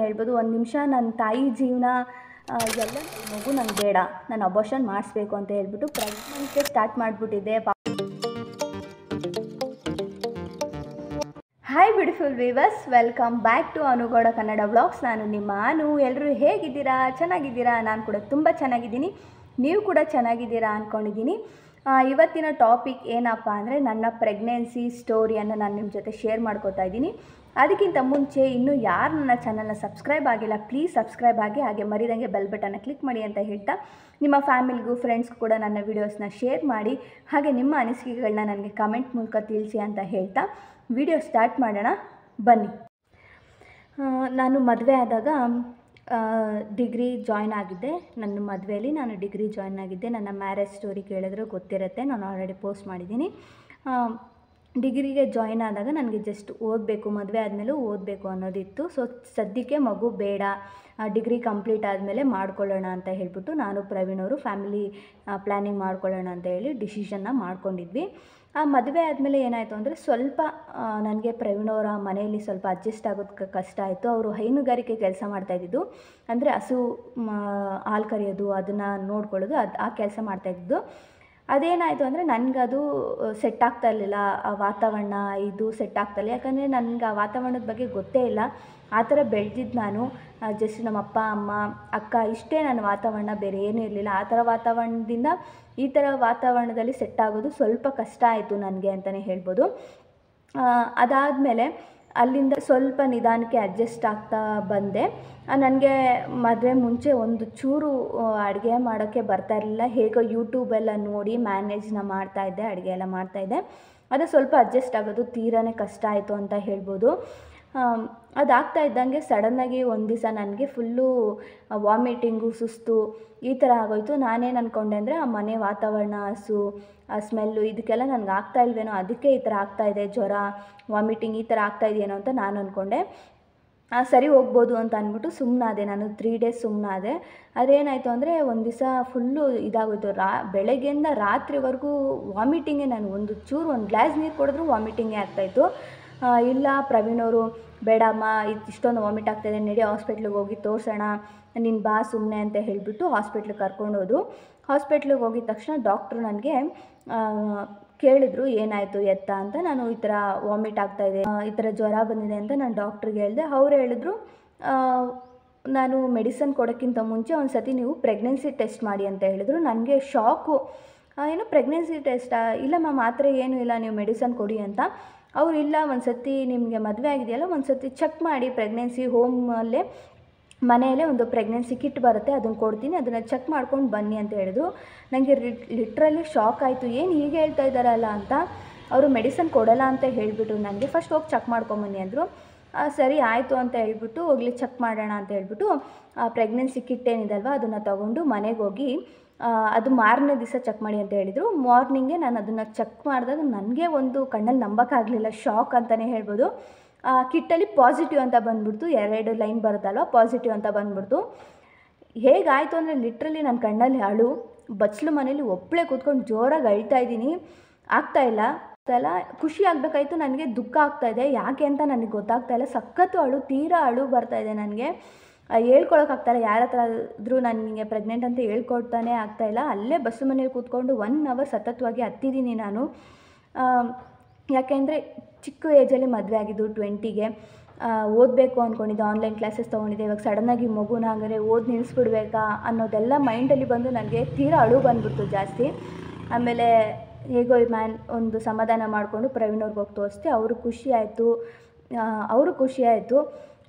ಹೇಳ್ಬೋದು ಒಂದು ನಿಮಿಷ ನನ್ನ ತಾಯಿ ಜೀವನ ಆ, ಎಲ್ಲ ಮಗು ನಂಗೆ ಬೇಡ ನಾನು ಅಬೋಷನ್ ಮಾಡಿಸ್ಬೇಕು ಅಂತ ಹೇಳ್ಬಿಟ್ಟು ಪ್ರೆಗ್ನೆಂಟ್ಗೆ ಸ್ಟಾರ್ಟ್ ಮಾಡಿಬಿಟ್ಟಿದ್ದೆ hi beautiful viewers welcome back to Anu Gowda Kannada vlogs ನಾನು ನಿಮ್ಮ ಅನು ಎಲ್ಲರೂ ಹೇಗಿದ್ದೀರಾ ಚೆನ್ನಾಗಿದ್ದೀರಾ ನಾನು ಕೂಡ ತುಂಬ ಚೆನ್ನಾಗಿದ್ದೀನಿ ನೀವು ಕೂಡ ಚೆನ್ನಾಗಿದ್ದೀರಾ ಅಂದ್ಕೊಂಡಿದ್ದೀನಿ ಆ, ಇವತ್ತಿನ ಟಾಪಿಕ್ ಏನಪ್ಪ ಅಂದರೆ ನನ್ನ ಪ್ರೆಗ್ನೆನ್ಸಿ ಸ್ಟೋರಿಯನ್ನು ನಾನು ನಿಮ್ಮ ಜೊತೆ ಶೇರ್ ಮಾಡ್ಕೋತಾ ಇದ್ದೀನಿ ಅದಕ್ಕಿಂತ ಮುಂಚೆ ಇನ್ನೂ ಯಾರು ನನ್ನ ಚಾನಲ್ನ ಸಬ್ಸ್ಕ್ರೈಬ್ ಆಗಿಲ್ಲ ಪ್ಲೀಸ್ ಸಬ್ಸ್ಕ್ರೈಬ್ ಆಗಿ ಹಾಗೆ ಮರಿದಂಗೆ ಬೆಲ್ ಬಟನ್ನ ಕ್ಲಿಕ್ ಮಾಡಿ ಅಂತ ಹೇಳ್ತಾ ನಿಮ್ಮ ಫ್ಯಾಮಿಲಿಗೂ ಫ್ರೆಂಡ್ಸ್ಗೂ ಕೂಡ ನನ್ನ ವೀಡಿಯೋಸ್ನ ಶೇರ್ ಮಾಡಿ ಹಾಗೆ ನಿಮ್ಮ ಅನಿಸಿಕೆಗಳನ್ನ ನನಗೆ ಕಮೆಂಟ್ ಮೂಲಕ ತಿಳಿಸಿ ಅಂತ ಹೇಳ್ತಾ ವಿಡಿಯೋ ಸ್ಟಾರ್ಟ್ ಮಾಡೋಣ ಬನ್ನಿ ಆ, ನಾನು ಮದುವೆ ಆದಾಗ ಡಿಗ್ರಿ ಜಾಯ್ನ್ ಆಗಿದ್ದೆ ನನ್ನ ಮದುವೆಯಲ್ಲಿ ನಾನು ಡಿಗ್ರಿ ಜಾಯ್ನ್ ಆಗಿದ್ದೆ ನನ್ನ ಮ್ಯಾರೇಜ್ ಸ್ಟೋರಿ ಕೇಳಿದ್ರೆ ಗೊತ್ತಿರುತ್ತೆ ನಾನು ಆಲ್ರೆಡಿ ಪೋಸ್ಟ್ ಮಾಡಿದ್ದೀನಿ ಆ, ಡಿಗ್ರಿಗೆ ಜಾಯ್ನ್ ಆದಾಗ ನನಗೆ ಜಸ್ಟ್ ಓದಬೇಕು ಮದುವೆ ಆದಮೇಲೂ ಓದಬೇಕು ಅನ್ನೋದಿತ್ತು ಸೊ ಸದ್ಯಕ್ಕೆ ಮಗು ಬೇಡ ಡಿಗ್ರಿ ಕಂಪ್ಲೀಟ್ ಆದಮೇಲೆ ಮಾಡ್ಕೊಳ್ಳೋಣ ಅಂತ ಹೇಳ್ಬಿಟ್ಟು ನಾನು ಪ್ರವೀಣ್ ಅವರು ಫ್ಯಾಮಿಲಿ ಪ್ಲ್ಯಾನಿಂಗ್ ಮಾಡ್ಕೊಳ್ಳೋಣ ಅಂತ ಹೇಳಿ ಡಿಸಿಷನ್ನ ಮಾಡ್ಕೊಂಡಿದ್ವಿ ಆ ಮದುವೆ ಆದಮೇಲೆ ಏನಾಯಿತು ಅಂದರೆ ಸ್ವಲ್ಪ ನನಗೆ ಪ್ರವೀಣ್ ಅವರ ಮನೆಯಲ್ಲಿ ಸ್ವಲ್ಪ ಅಡ್ಜಸ್ಟ್ ಆಗೋದು ಕ- ಕಷ್ಟ ಆಯಿತು ಅವರು ಹೈನುಗಾರಿಕೆ ಕೆಲಸ ಮಾಡ್ತಾಯಿದ್ದು ಅಂದರೆ ಹಸು ಮ, ಹಾಲು ಕರೆಯೋದು ಅದನ್ನು ನೋಡ್ಕೊಳ್ಳೋದು ಅದು ಆ ಕೆಲಸ ಮಾಡ್ತಾಯಿದ್ದು ಅದೇನಾಯಿತು ಅಂದರೆ ನನಗದು ಸೆಟ್ ಆಗ್ತಾ ಇರಲಿಲ್ಲ ಆ ವಾತಾವರಣ ಇದು ಸೆಟ್ ಆಗ್ತಾ ಇಲ್ಲ ಯಾಕಂದರೆ ನನಗೆ ಆ ವಾತಾವರಣದ ಬಗ್ಗೆ ಗೊತ್ತೇ ಇಲ್ಲ ಆ ಥರ ಬೆಳೆದಿದ್ದು ನಾನು ಜಸ್ಟ್ ನಮ್ಮ ಅಪ್ಪ ಅಮ್ಮ ಅಕ್ಕ ಇಷ್ಟೇ ನನ್ನ ವಾತಾವರಣ ಬೇರೆ ಏನೂ ಇರಲಿಲ್ಲ ಆ ಥರ ವಾತಾವರಣದಿಂದ ಈ ಥರ ವಾತಾವರಣದಲ್ಲಿ ಸೆಟ್ ಆಗೋದು ಸ್ವಲ್ಪ ಕಷ್ಟ ಆಯಿತು ನನಗೆ ಅಂತಲೇ ಹೇಳ್ಬೋದು ಅದಾದಮೇಲೆ ಅಲ್ಲಿಂದ ಸ್ವಲ್ಪ ನಿಧಾನಕ್ಕೆ ಅಡ್ಜಸ್ಟ್ ಆಗ್ತಾ ಬಂದೆ ನನಗೆ ಮದುವೆ ಮುಂಚೆ ಒಂದು ಚೂರು ಅಡುಗೆ ಮಾಡೋಕ್ಕೆ ಬರ್ತಾ ಇರಲಿಲ್ಲ ಹೇಗೋ ಯೂಟ್ಯೂಬೆಲ್ಲ ನೋಡಿ ಮ್ಯಾನೇಜ್ನ ಮಾಡ್ತಾಯಿದ್ದೆ ಅಡುಗೆ ಎಲ್ಲ ಮಾಡ್ತಾಯಿದ್ದೆ ಅದು ಸ್ವಲ್ಪ ಅಡ್ಜಸ್ಟ್ ಆಗೋದು ತೀರಾನೇ ಕಷ್ಟ ಆಯಿತು ಅಂತ ಹೇಳ್ಬೋದು ಆಮ್, ಅದಾಗ್ತಾ ಇದ್ದಂಗೆ ಸಡನ್ನಾಗಿ ಒಂದು ದಿವಸ ನನಗೆ ಫುಲ್ಲು ವಾಮಿಟಿಂಗು ಸುಸ್ತು ಈ ಥರ ಆಗೋಯ್ತು ನಾನೇನು ಅಂದ್ಕೊಂಡೆ ಅಂದರೆ ಆ ಮನೆ ವಾತಾವರಣ ಹಸು ಆ ಸ್ಮೆಲ್ಲು ಇದಕ್ಕೆಲ್ಲ ನನಗೆ ಆಗ್ತಾ ಇಲ್ವೇನೋ ಅದಕ್ಕೆ ಈ ಥರ ಆಗ್ತಾ ಇದೆ ಜ್ವರ ವಾಮಿಟಿಂಗ್ ಈ ಥರ ಆಗ್ತಾ ಇದೆಯೇನೋ ಅಂತ ನಾನು ಅಂದ್ಕೊಂಡೆ ಆ, ಸರಿ ಹೋಗ್ಬೋದು ಅಂತ ಅಂದ್ಬಿಟ್ಟು ಸುಮ್ಮನಾದೆ ನಾನು ತ್ರೀ ಡೇಸ್ ಸುಮ್ಮನಾದೆ ಅದೇನಾಯಿತು ಅಂದರೆ ಒಂದು ದಿವಸ ಫುಲ್ಲು ಇದಾಗೋಯ್ತು ರಾ ಬೆಳಗ್ಗೆಯಿಂದ ರಾತ್ರಿವರೆಗೂ ವಾಮಿಟಿಂಗೇ ನಾನು ಒಂದು ಚೂರು ಒಂದು ಗ್ಲಾಸ್ ನೀರು ಕುಡಿದ್ರೂ ವಾಮಿಟಿಂಗೇ ಆಗ್ತಾಯಿತ್ತು ಆ, ಇಲ್ಲ ಪ್ರವೀಣ್ ಅವರು ಬೇಡಮ್ಮ ಇದು ಇಷ್ಟೊಂದು ವಾಮಿಟ್ ಆಗ್ತಾಯಿದೆ ನಡಿ ಹಾಸ್ಪಿಟ್ಲಿಗೆ ಹೋಗಿ ತೋರಿಸೋಣ ನೀನು ಬಾ ಸುಮ್ಮನೆ ಅಂತ ಹೇಳಿಬಿಟ್ಟು ಹಾಸ್ಪಿಟ್ಲಿಗೆ ಕರ್ಕೊಂಡೋದ್ರು ಹಾಸ್ಪಿಟ್ಲಿಗೆ ಹೋಗಿದ ತಕ್ಷಣ ಡಾಕ್ಟ್ರು ನನಗೆ ಕೇಳಿದ್ರು ಏನಾಯಿತು ಎತ್ತ ಅಂತ ನಾನು ಈ ಥರ ವಾಮಿಟ್ ಆಗ್ತಾಯಿದೆ ಈ ಥರ ಜ್ವರ ಬಂದಿದೆ ಅಂತ ನಾನು ಡಾಕ್ಟ್ರಿಗೆ ಹೇಳಿದೆ ಅವ್ರು ಹೇಳಿದ್ರು ಆ, ನಾನು ಮೆಡಿಸನ್ ಕೊಡೋಕ್ಕಿಂತ ಮುಂಚೆ ಒಂದು ಸತಿ ನೀವು ಪ್ರೆಗ್ನೆನ್ಸಿ ಟೆಸ್ಟ್ ಮಾಡಿ ಅಂತ ಹೇಳಿದ್ರು ನನಗೆ ಶಾಕು ಏನು ಪ್ರೆಗ್ನೆನ್ಸಿ ಟೆಸ್ಟಾ ಇಲ್ಲ ಮ್ಯಾಮ್ ಆ ಥರ ಏನೂ ಇಲ್ಲ ನೀವು ಮೆಡಿಸನ್ ಕೊಡಿ ಅಂತ ಅವ್ರು ಇಲ್ಲ ಒಂದು ಸತಿ ನಿಮಗೆ ಮದುವೆ ಆಗಿದೆಯಲ್ಲ ಒಂದು ಸತಿ ಚೆಕ್ ಮಾಡಿ ಪ್ರೆಗ್ನೆನ್ಸಿ ಹೋಮಲ್ಲೇ ಮನೆಯಲ್ಲೇ ಒಂದು ಪ್ರೆಗ್ನೆನ್ಸಿ ಕಿಟ್ ಬರುತ್ತೆ ಅದನ್ನು ಕೊಡ್ತೀನಿ ಅದನ್ನು ಚೆಕ್ ಮಾಡ್ಕೊಂಡು ಬನ್ನಿ ಅಂತ ಹೇಳಿದ್ರು ನನಗೆ ಲಿಟ್ರಲಿ ಶಾಕ್ ಆಯಿತು ಏನು ಹೀಗೆ ಹೇಳ್ತಾ ಇದ್ದಾರಲ್ಲ ಅಂತ ಅವರು ಮೆಡಿಸನ್ ಕೊಡಲ್ಲ ಅಂತ ಹೇಳಿಬಿಟ್ರು ನನಗೆ ಫಸ್ಟ್ ಹೋಗಿ ಚೆಕ್ ಮಾಡ್ಕೊಂಬನ್ನಿ ಅಂದರು ಆ, ಸರಿ ಆಯಿತು ಅಂತ ಹೇಳ್ಬಿಟ್ಟು ಹೋಗ್ಲಿ ಚೆಕ್ ಮಾಡೋಣ ಅಂತ ಹೇಳ್ಬಿಟ್ಟು ಪ್ರೆಗ್ನೆನ್ಸಿ ಕಿಟ್ ಏನಿದಲ್ವ ಅದನ್ನು ತಗೊಂಡು ಮನೆಗೆ ಹೋಗಿ ಆ, ಅದು ಮಾರನೇ ದಿವಸ ಚೆಕ್ ಮಾಡಿ ಅಂತ ಹೇಳಿದರು ಮಾರ್ನಿಂಗೇ ನಾನು ಅದನ್ನು ಚೆಕ್ ಮಾಡಿದಾಗ ನನಗೆ ಒಂದು ಕಣ್ಣಲ್ಲಿ ನಂಬೋಕ್ಕಾಗಲಿಲ್ಲ ಶಾಕ್ ಅಂತಲೇ ಹೇಳ್ಬೋದು ಆ, ಕಿಟ್ಟಲ್ಲಿ ಪಾಸಿಟಿವ್ ಅಂತ ಬಂದ್ಬಿಡ್ತು ಎರಡು ಲೈನ್ ಬರುತ್ತಲ್ವ ಪಾಸಿಟಿವ್ ಅಂತ ಬಂದ್ಬಿಡ್ತು ಹೇಗಾಯಿತು ಅಂದರೆ ಲಿಟ್ರಲಿ ನನ್ನ ಕಣ್ಣಲ್ಲಿ ಅಳು ಬಚ್ಚಲು ಮನೇಲಿ ಒಬ್ಬಳೇ ಕೂತ್ಕೊಂಡು ಜೋರಾಗಿ ಅಳ್ತಾ ಇದ್ದೀನಿ ಆಗ್ತಾ ಇಲ್ಲ ಎಲ್ಲ ಖುಷಿ ಆಗಬೇಕಾಯ್ತು ನನಗೆ ದುಃಖ ಆಗ್ತಾ ಇದೆ ಯಾಕೆ ಅಂತ ನನಗೆ ಗೊತ್ತಾಗ್ತಾ ಇಲ್ಲ ಸಖತ್ತು ಅಳು ತೀರಾ ಅಳು ಬರ್ತಾ ಇದೆ ನನಗೆ ಹೇಳ್ಕೊಳಕ್ಕಾಗ್ತಾಯಿಲ್ಲ ಯಾರ ಹತ್ರ ಆದರೂ ನನಗೆ ಪ್ರೆಗ್ನೆಂಟ್ ಅಂತ ಹೇಳ್ಕೊಡ್ತಾನೆ ಆಗ್ತಾಯಿಲ್ಲ ಅಲ್ಲೇ ಬಸ್ಸು ಮನೇಲಿ ಕೂತ್ಕೊಂಡು ಒನ್ ಅವರ್ ಸತತವಾಗಿ ಹತ್ತಿದ್ದೀನಿ ನಾನು ಆಮ್, ಯಾಕೆಂದರೆ ಚಿಕ್ಕ ಏಜಲ್ಲಿ ಮದುವೆ ಆಗಿದ್ದು ಟ್ವೆಂಟಿಗೆ ಓದಬೇಕು ಅಂದ್ಕೊಂಡಿದ್ದೆ ಆನ್ಲೈನ್ ಕ್ಲಾಸಸ್ ತೊಗೊಂಡಿದ್ದೆ ಇವಾಗ ಸಡನ್ನಾಗಿ ಮಗುನ ಹಂಗಾರೆ ಓದಿ ನಿಲ್ಲಿಸ್ಬಿಡ್ಬೇಕಾ ಅನ್ನೋದೆಲ್ಲ ಮೈಂಡಲ್ಲಿ ಬಂದು ನನಗೆ ತೀರಾ ಅಳು ಬಂದ್ಬಿಡ್ತು ಜಾಸ್ತಿ ಆಮೇಲೆ ಹೇಗೋ ಮ್ಯಾನ್ ಒಂದು ಸಮಾಧಾನ ಮಾಡಿಕೊಂಡು ಪ್ರವೀಣ್ ಅವ್ರಿಗೆ ಹೋಗಿ ತೋರಿಸ್ದೆ ಅವರು ಖುಷಿ ಆಯಿತು ಅವರು ಖುಷಿ ಆಯಿತು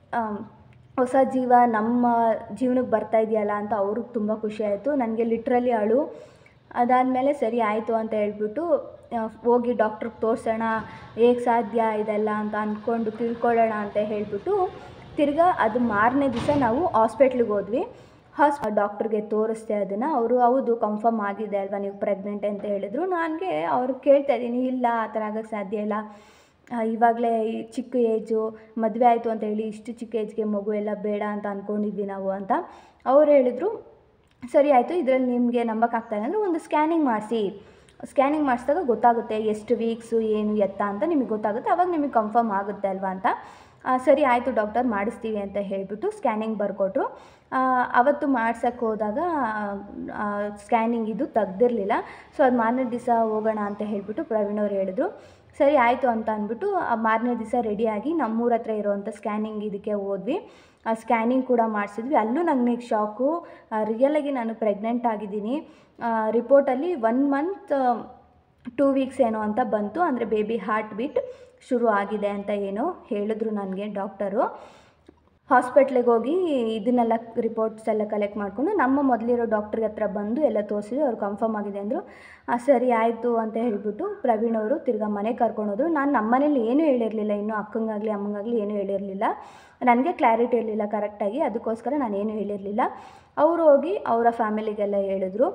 ಹೊಸ ಜೀವ ನಮ್ಮ ಜೀವನಕ್ಕೆ ಬರ್ತಾ ಇದೆಯಲ್ಲ ಅಂತ ಅವ್ರಿಗೆ ತುಂಬ ಖುಷಿ ಆಯಿತು ನನಗೆ ಲಿಟ್ರಲಿ ಅಳು ಅದಾದಮೇಲೆ ಸರಿ ಆಯಿತು ಅಂತ ಹೇಳ್ಬಿಟ್ಟು ಆ, ಹೋಗಿ ಡಾಕ್ಟ್ರಿಗೆ ತೋರಿಸೋಣ ಹೇಗೆ ಸಾಧ್ಯ ಇದೆಲ್ಲ ಅಂತ ಅಂದ್ಕೊಂಡು ತಿಳ್ಕೊಳ್ಳೋಣ ಅಂತ ಹೇಳಿಬಿಟ್ಟು ತಿರ್ಗಾ ಅದು ಮಾರನೇ ದಿವಸ ನಾವು ಹಾಸ್ಪಿಟ್ಲಿಗೆ ಹೋದ್ವಿ ಹಾಸ್ ಡಾಕ್ಟ್ರಿಗೆ ತೋರಿಸ್ದೆ ಅದನ್ನು ಅವರು ಹೌದು ಕನ್ಫರ್ಮ್ ಆಗಿದೆ ಅಲ್ವಾ ನೀವು ಪ್ರೆಗ್ನೆಂಟ್ ಅಂತ ಹೇಳಿದ್ರು ನನಗೆ ಅವ್ರು ಕೇಳ್ತಾ ಇದ್ದೀನಿ ಇಲ್ಲ ಆ ಥರ ಆಗೋಕ್ಕೆ ಸಾಧ್ಯ ಇಲ್ಲ ಇವಾಗಲೇ ಚಿಕ್ಕ ಏಜು ಮದುವೆ ಆಯಿತು ಅಂತ ಹೇಳಿ ಇಷ್ಟು ಚಿಕ್ಕ ಏಜ್ಗೆ ಮಗು ಎಲ್ಲ ಬೇಡ ಅಂತ ಅಂದ್ಕೊಂಡಿದ್ವಿ ನಾವು ಅಂತ ಅವ್ರು ಹೇಳಿದರು ಸರಿ ಆಯಿತು ಇದರಲ್ಲಿ ನಿಮಗೆ ನಂಬಕ್ಕಾಗ್ತಾಯಿಲ್ಲ ಅಂದರೆ ಒಂದು ಸ್ಕ್ಯಾನಿಂಗ್ ಮಾಡಿಸಿ ಸ್ಕ್ಯಾನಿಂಗ್ ಮಾಡಿಸಿದಾಗ ಗೊತ್ತಾಗುತ್ತೆ ಎಷ್ಟು ವೀಕ್ಸು ಏನು ಎತ್ತ ಅಂತ ನಿಮಗೆ ಗೊತ್ತಾಗುತ್ತೆ ಅವಾಗ ನಿಮಗೆ ಕನ್ಫರ್ಮ್ ಆಗುತ್ತೆ ಅಲ್ವಾ ಅಂತ ಆ, ಸರಿ ಆಯಿತು ಡಾಕ್ಟರ್ ಮಾಡಿಸ್ತೀವಿ ಅಂತ ಹೇಳಿಬಿಟ್ಟು ಸ್ಕ್ಯಾನಿಂಗ್ ಬರ್ಕೊಟ್ರು ಆ, ಅವತ್ತು ಮಾಡ್ಸಕ್ಕೆ ಹೋದಾಗ ಸ್ಕ್ಯಾನಿಂಗ್ ಇದು ತೆಗ್ದಿರಲಿಲ್ಲ ಸೊ ಅದು ಮಾರನೇ ದಿವಸ ಹೋಗೋಣ ಅಂತ ಹೇಳಿಬಿಟ್ಟು ಪ್ರವೀಣ್ ಅವ್ರು ಹೇಳಿದ್ರು ಸರಿ ಆಯಿತು ಅಂತ ಅಂದ್ಬಿಟ್ಟು ಆ ಮಾರನೇ ದಿವಸ ರೆಡಿಯಾಗಿ ನಮ್ಮೂರ ಹತ್ರ ಇರೋವಂಥ ಸ್ಕ್ಯಾನಿಂಗ್ ಇದಕ್ಕೆ ಹೋದ್ವಿ ಆ ಸ್ಕ್ಯಾನಿಂಗ್ ಕೂಡ ಮಾಡಿಸಿದ್ವಿ ಅಲ್ಲೂ ನನಗೆ ಶಾಕು ರಿಯಲಾಗಿ ನಾನು ಪ್ರೆಗ್ನೆಂಟ್ ಆಗಿದ್ದೀನಿ ರಿಪೋರ್ಟಲ್ಲಿ ಒನ್ ಮಂತ್ ಟೂ ವೀಕ್ಸ್ ಏನೋ ಅಂತ ಬಂತು ಅಂದರೆ ಬೇಬಿ ಹಾರ್ಟ್ ಬೀಟ್ ಶುರು ಆಗಿದೆ ಅಂತ ಏನೋ ಹೇಳಿದ್ರು ನನಗೆ ಡಾಕ್ಟರು ಹಾಸ್ಪಿಟ್ಲಿಗೆ ಹೋಗಿ ಇದನ್ನೆಲ್ಲ ರಿಪೋರ್ಟ್ಸ್ ಎಲ್ಲ ಕಲೆಕ್ಟ್ ಮಾಡಿಕೊಂಡು ನಮ್ಮ ಮೊದಲಿರೋ ಡಾಕ್ಟ್ರಿಗೆ ಹತ್ರ ಬಂದು ಎಲ್ಲ ತೋರಿಸಿದ್ರು ಅವ್ರು ಕನ್ಫರ್ಮ್ ಆಗಿದೆ ಅಂದರು ಸರಿ ಆಯಿತು ಅಂತ ಹೇಳಿಬಿಟ್ಟು ಪ್ರವೀಣ್ ಅವರು ತಿರ್ಗಾ ಮನೆಗೆ ಕರ್ಕೊಂಡೋದ್ರು ನಾನು ನಮ್ಮ ಮನೇಲಿ ಏನೂ ಹೇಳಿರಲಿಲ್ಲ ಇನ್ನೂ ಅಕ್ಕಂಗಾಗಲಿ ಅಮ್ಮಂಗಾಗಲಿ ಏನೂ ಹೇಳಿರಲಿಲ್ಲ ನನಗೆ ಕ್ಲಾರಿಟಿ ಇರಲಿಲ್ಲ ಕರೆಕ್ಟಾಗಿ ಅದಕ್ಕೋಸ್ಕರ ನಾನೇನು ಹೇಳಿರಲಿಲ್ಲ ಅವರು ಹೋಗಿ ಅವರ ಫ್ಯಾಮಿಲಿಗೆಲ್ಲ ಹೇಳಿದ್ರು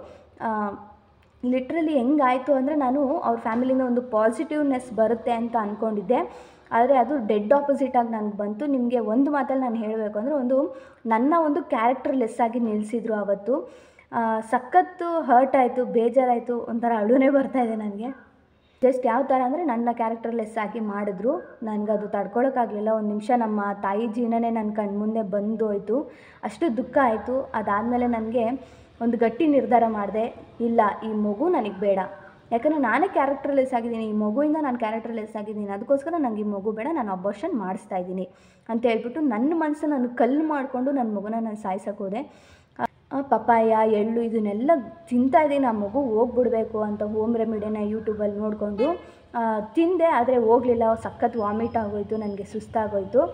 ಲಿಟ್ರಲಿ ಹೆಂಗಾಯಿತು ಅಂದರೆ ನಾನು ಅವ್ರ ಫ್ಯಾಮಿಲಿಯಿಂದ ಒಂದು ಪಾಸಿಟಿವ್ನೆಸ್ ಬರುತ್ತೆ ಅಂತ ಅಂದ್ಕೊಂಡಿದ್ದೆ ಆದರೆ ಅದು ಡೆಡ್ ಆಪೋಸಿಟಾಗಿ ನನಗೆ ಬಂತು ನಿಮಗೆ ಒಂದು ಮಾತಲ್ಲಿ ನಾನು ಹೇಳಬೇಕು ಅಂದರೆ ಒಂದು ನನ್ನ ಒಂದು ಕ್ಯಾರೆಕ್ಟರ್ ಲೆಸ್ ಆಗಿ ನಿಲ್ಲಿಸಿದ್ರು ಆವತ್ತು ಆ, ಸಖತ್ತು ಹರ್ಟ್ ಆಯಿತು ಬೇಜಾರಾಯಿತು ಒಂಥರ ಅಳುನೇ ಬರ್ತಾಯಿದೆ ನನಗೆ ಜಸ್ಟ್ ಯಾವ ಥರ ಅಂದರೆ ನನ್ನ ಕ್ಯಾರೆಕ್ಟರ್ ಲೆಸ್ ಆಗಿ ಮಾಡಿದ್ರು ನನಗದು ತಡ್ಕೊಳಕ್ಕಾಗಲಿಲ್ಲ ಒಂದು ನಿಮಿಷ ನಮ್ಮ ತಾಯಿ ಜೀವನನೇ ನನ್ನ ಕಣ್ಮುಂದೆ ಬಂದು ಹೋಯ್ತು ಅಷ್ಟು ದುಃಖ ಆಯಿತು ಅದಾದಮೇಲೆ ನನಗೆ ಒಂದು ಗಟ್ಟಿ ನಿರ್ಧಾರ ಮಾಡಿದೆ ಇಲ್ಲ ಈ ಮಗು ನನಗೆ ಬೇಡ ಯಾಕಂದರೆ ನಾನೇ ಕ್ಯಾರೆಕ್ಟರ್ ಲೆಸ್ ಆಗಿದ್ದೀನಿ ಈ ಮಗುವಿಂದ ನಾನು ಕ್ಯಾರೆಕ್ಟರ್ ಲೆಸ್ ಆಗಿದ್ದೀನಿ ಅದಕ್ಕೋಸ್ಕರ ನನಗೆ ಈ ಮಗು ಬೇಡ ನಾನು ಅಬಾರ್ಷನ್ ಮಾಡಿಸ್ತಾ ಇದ್ದೀನಿ ಅಂತ ಹೇಳ್ಬಿಟ್ಟು ನನ್ನ ಮನಸ್ಸು ನಾನು ಕಲ್ಲು ಮಾಡಿಕೊಂಡು ನನ್ನ ಮಗುನ ನಾನು ಸಾಯ್ಸಕ್ಕೆ ಹೋದೆ ಆ, ಪಪಾಯ ಎಳ್ಳು ಇದನ್ನೆಲ್ಲ ತಿಂತಾ ಇದ್ದೀನಿ ಆ ಮಗು ಹೋಗ್ಬಿಡ್ಬೇಕು ಅಂತ ಹೋಮ್ ರೆಮಿಡಿನ ಯೂಟ್ಯೂಬಲ್ಲಿ ನೋಡಿಕೊಂಡು ತಿಂದೆ ಆದರೆ ಹೋಗಲಿಲ್ಲ ಸಖತ್ ವಾಮಿಟ್ ಆಗೋಯ್ತು ನನಗೆ ಸುಸ್ತಾಗೋಯ್ತು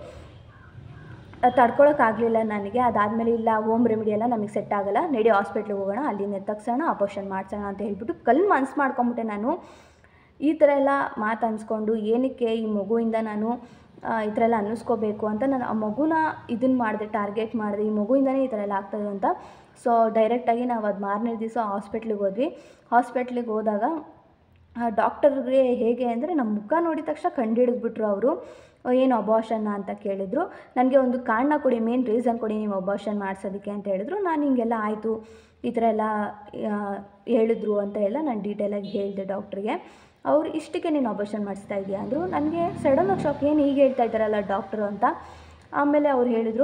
ತಡ್ಕೊಳಕ್ಕಾಗಲಿಲ್ಲ ನನಗೆ ಅದಾದಮೇಲೆ ಇಲ್ಲ ಹೋಮ್ ರೆಮಿಡಿ ಎಲ್ಲ ನಮಗೆ ಸೆಟ್ ಆಗಲ್ಲ ನಡಿ ಹಾಸ್ಪಿಟ್ಲಿಗೆ ಹೋಗೋಣ ಅಲ್ಲಿಂದ ತಗ್ಸೋಣ ಆಪರೇಷನ್ ಮಾಡಿಸೋಣ ಅಂತ ಹೇಳ್ಬಿಟ್ಟು ಕಲ್ಲು ಮನ್ಸು ಮಾಡ್ಕೊಂಬಿಟ್ಟೆ ನಾನು ಈ ಥರ ಎಲ್ಲ ಮಾತು ಅನ್ಸ್ಕೊಂಡು ಏನಕ್ಕೆ ಈ ಮಗುವಿಂದ ನಾನು ಆ, ಈ ಥರ ಎಲ್ಲ ಅನ್ನಿಸ್ಕೋಬೇಕು ಅಂತ ನಾನು ಆ ಮಗುನ ಇದನ್ನು ಮಾಡಿದೆ ಟಾರ್ಗೆಟ್ ಮಾಡಿದೆ ಈ ಮಗುವಿಂದನೇ ಈ ಥರ ಎಲ್ಲ ಆಗ್ತದೆ ಅಂತ ಸೊ ಡೈರೆಕ್ಟಾಗಿ ನಾವು ಅದು ಮಾರನೇ ದಿವಸ ಹಾಸ್ಪಿಟ್ಲಿಗೆ ಹೋದ್ವಿ ಹಾಸ್ಪಿಟ್ಲಿಗೆ ಹೋದಾಗ ಆ ಡಾಕ್ಟರ್ಗೆ ಹೇಗೆ ಅಂದರೆ ನಮ್ಮ ಮುಖ ನೋಡಿದ ತಕ್ಷಣ ಕಂಡುಹಿಡಿದ್ಬಿಟ್ರು ಅವರು ಏನು ಅಬಾಷನ್ನ ಅಂತ ಕೇಳಿದರು ನನಗೆ ಒಂದು ಕಾರಣ ಕೊಡಿ ಮೇನ್ ರೀಸನ್ ಕೊಡಿ ನೀವು ಅಬಾಷನ್ ಮಾಡಿಸೋದಕ್ಕೆ ಅಂತ ಹೇಳಿದ್ರು ನಾನು ಹಿಂಗೆಲ್ಲ ಆಯಿತು ಈ ಥರ ಎಲ್ಲ ಆ, ಹೇಳಿದ್ರು ಅಂತ ಎಲ್ಲ ನಾನು ಡೀಟೇಲಾಗಿ ಹೇಳಿದೆ ಡಾಕ್ಟ್ರಿಗೆ ಅವ್ರು ಇಷ್ಟಕ್ಕೆ ನೀನು ಅಬಾಷನ್ ಮಾಡಿಸ್ತಾ ಇದೆಯಾ ಅಂದರು ನನಗೆ ಸಡನ್ ಆಗಿ ಶಾಕ್ ಏನು ಹೀಗೆ ಹೇಳ್ತಾ ಇದ್ದಾರಲ್ಲ ಡಾಕ್ಟ್ರು ಅಂತ ಆಮೇಲೆ ಅವ್ರು ಹೇಳಿದರು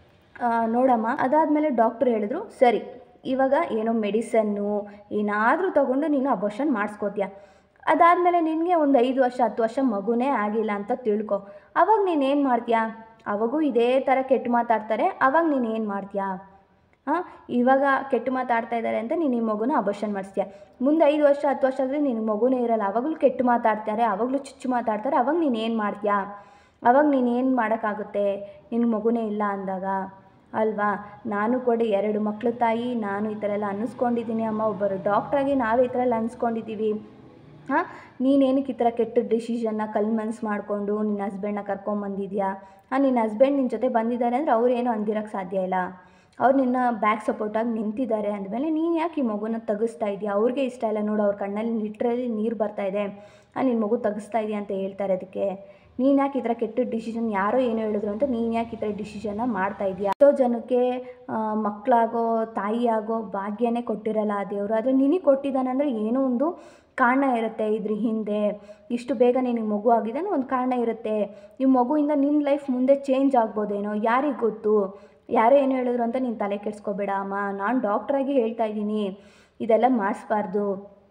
ಆ, ನೋಡಮ್ಮ ಅದಾದಮೇಲೆ ಡಾಕ್ಟ್ರು ಹೇಳಿದ್ರು ಸರಿ ಇವಾಗ ಏನೋ ಮೆಡಿಸನ್ನು ಏನಾದರೂ ತೊಗೊಂಡು ನೀನು ಅಬಾರ್ಷನ್ ಮಾಡಿಸ್ಕೋತೀಯ ಅದಾದಮೇಲೆ ನಿನಗೆ ಒಂದು ಐದು ವರ್ಷ ಹತ್ತು ವರ್ಷ ಮಗುನೇ ಆಗಿಲ್ಲ ಅಂತ ತಿಳ್ಕೊ ಅವಾಗ ನೀನು ಏನು ಮಾಡ್ತೀಯಾ ಅವಾಗೂ ಇದೇ ಥರ ಕೆಟ್ಟು ಮಾತಾಡ್ತಾರೆ ಅವಾಗ ನೀನು ಏನು ಮಾಡ್ತೀಯಾ ಹಾಂ ಇವಾಗ ಕೆಟ್ಟು ಮಾತಾಡ್ತಾ ಇದ್ದಾರೆ ಅಂತ ನೀನು ಈ ಮಗುನ ಅಬರ್ಷನ್ ಮಾಡಿಸ್ತೀಯ ಮುಂದೆ ಐದು ವರ್ಷ ಹತ್ತು ವರ್ಷ ಆದರೆ ನಿನ್ನ ಮಗುನೇ ಇರಲ್ಲ ಅವಾಗಲೂ ಕೆಟ್ಟು ಮಾತಾಡ್ತಾರೆ ಅವಾಗಲೂ ಚುಚ್ಚು ಮಾತಾಡ್ತಾರೆ ಅವಾಗ ನೀನು ಏನು ಮಾಡ್ತೀಯಾ ಅವಾಗ ನೀನು ಏನು ಮಾಡೋಕ್ಕಾಗುತ್ತೆ ನಿನ್ನ ಮಗುನೇ ಇಲ್ಲ ಅಂದಾಗ ಅಲ್ವಾ ನಾನು ಕೂಡ ಎರಡು ಮಕ್ಳ ತಾಯಿ ನಾನು ಈ ಥರ ಎಲ್ಲ ಅನ್ನಿಸ್ಕೊಂಡಿದ್ದೀನಿ ಅಮ್ಮ ಒಬ್ಬರು ಡಾಕ್ಟ್ರಾಗಿ ನಾವೇ ಈ ಥರ ಎಲ್ಲ ಅನ್ಸ್ಕೊಂಡಿದ್ದೀವಿ ಹಾಂ ನೀನೇನಕ್ಕೆ ಈ ಥರ ಕೆಟ್ಟ ಡಿಸಿಷನ್ನ ಕಲ್ ಮನ್ಸು ಮಾಡಿಕೊಂಡು ನಿನ್ನ ಹಸ್ಬೆಂಡ್ನ ಕರ್ಕೊಂಬಂದಿದ್ಯಾ ಹಾಂ ನಿನ್ನ ಹಸ್ಬೆಂಡ್ ನಿನ್ನ ಜೊತೆ ಬಂದಿದ್ದಾರೆ ಅಂದರೆ ಅವ್ರು ಏನೂ ಅಂದಿರೋಕ್ಕೆ ಸಾಧ್ಯ ಇಲ್ಲ ಅವ್ರು ನಿನ್ನ ಬ್ಯಾಕ್ ಸಪೋರ್ಟಾಗಿ ನಿಂತಿದ್ದಾರೆ ಅಂದಮೇಲೆ ನೀನು ಯಾಕೆ ಈ ಮಗುನ ತೆಗಿಸ್ತಾ ಇದೆಯಾ ಅವ್ರಿಗೆ ಇಷ್ಟ ಇಲ್ಲ ನೋಡು ಅವ್ರ ಕಣ್ಣಲ್ಲಿ ಲಿಟ್ರಲಿ ನೀರು ಬರ್ತಾ ಇದೆ ಹಾಂ ನಿನ್ನ ಮಗು ತೆಗಿಸ್ತಾ ಇದೆಯಾ ಅಂತ ಹೇಳ್ತಾರೆ ಅದಕ್ಕೆ ನೀನು ಯಾಕೆ ಈ ಥರ ಕೆಟ್ಟ ಡಿಸಿಷನ್ ಯಾರೋ ಏನೋ ಹೇಳಿದ್ರು ಅಂತ ನೀನು ಯಾಕೆ ಈ ಥರ ಡಿಸಿಷನ್ನ ಮಾಡ್ತಾ ಇದೆಯಾ ಎಷ್ಟೋ ಜನಕ್ಕೆ ಆ, ಮಕ್ಕಳಾಗೋ ತಾಯಿಯಾಗೋ ಭಾಗ್ಯನೇ ಕೊಟ್ಟಿರಲ್ಲ ಆ ದೇವರು ಆದರೆ ನಿನಗೆ ಕೊಟ್ಟಿದ್ದಾನೆ ಅಂದರೆ ಏನೋ ಒಂದು ಕಾರಣ ಇರುತ್ತೆ ಇದ್ರ ಹಿಂದೆ ಇಷ್ಟು ಬೇಗ ನಿನಗೆ ಮಗು ಆಗಿದೆ ಅನ್ನೋ ಒಂದು ಕಾರಣ ಇರುತ್ತೆ ಈ ಮಗುವಿಂದ ನಿನ್ನ ಲೈಫ್ ಮುಂದೆ ಚೇಂಜ್ ಆಗ್ಬೋದೇನೋ ಯಾರಿಗೆ ಗೊತ್ತು ಯಾರೋ ಏನು ಹೇಳಿದ್ರು ಅಂತ ನೀನು ತಲೆ ಕೆಡಿಸ್ಕೋಬೇಡ ಅಮ್ಮ ನಾನು ಡಾಕ್ಟ್ರಾಗಿ ಹೇಳ್ತಾ ಇದ್ದೀನಿ ಇದೆಲ್ಲ ಮಾಡಿಸ್ಬಾರ್ದು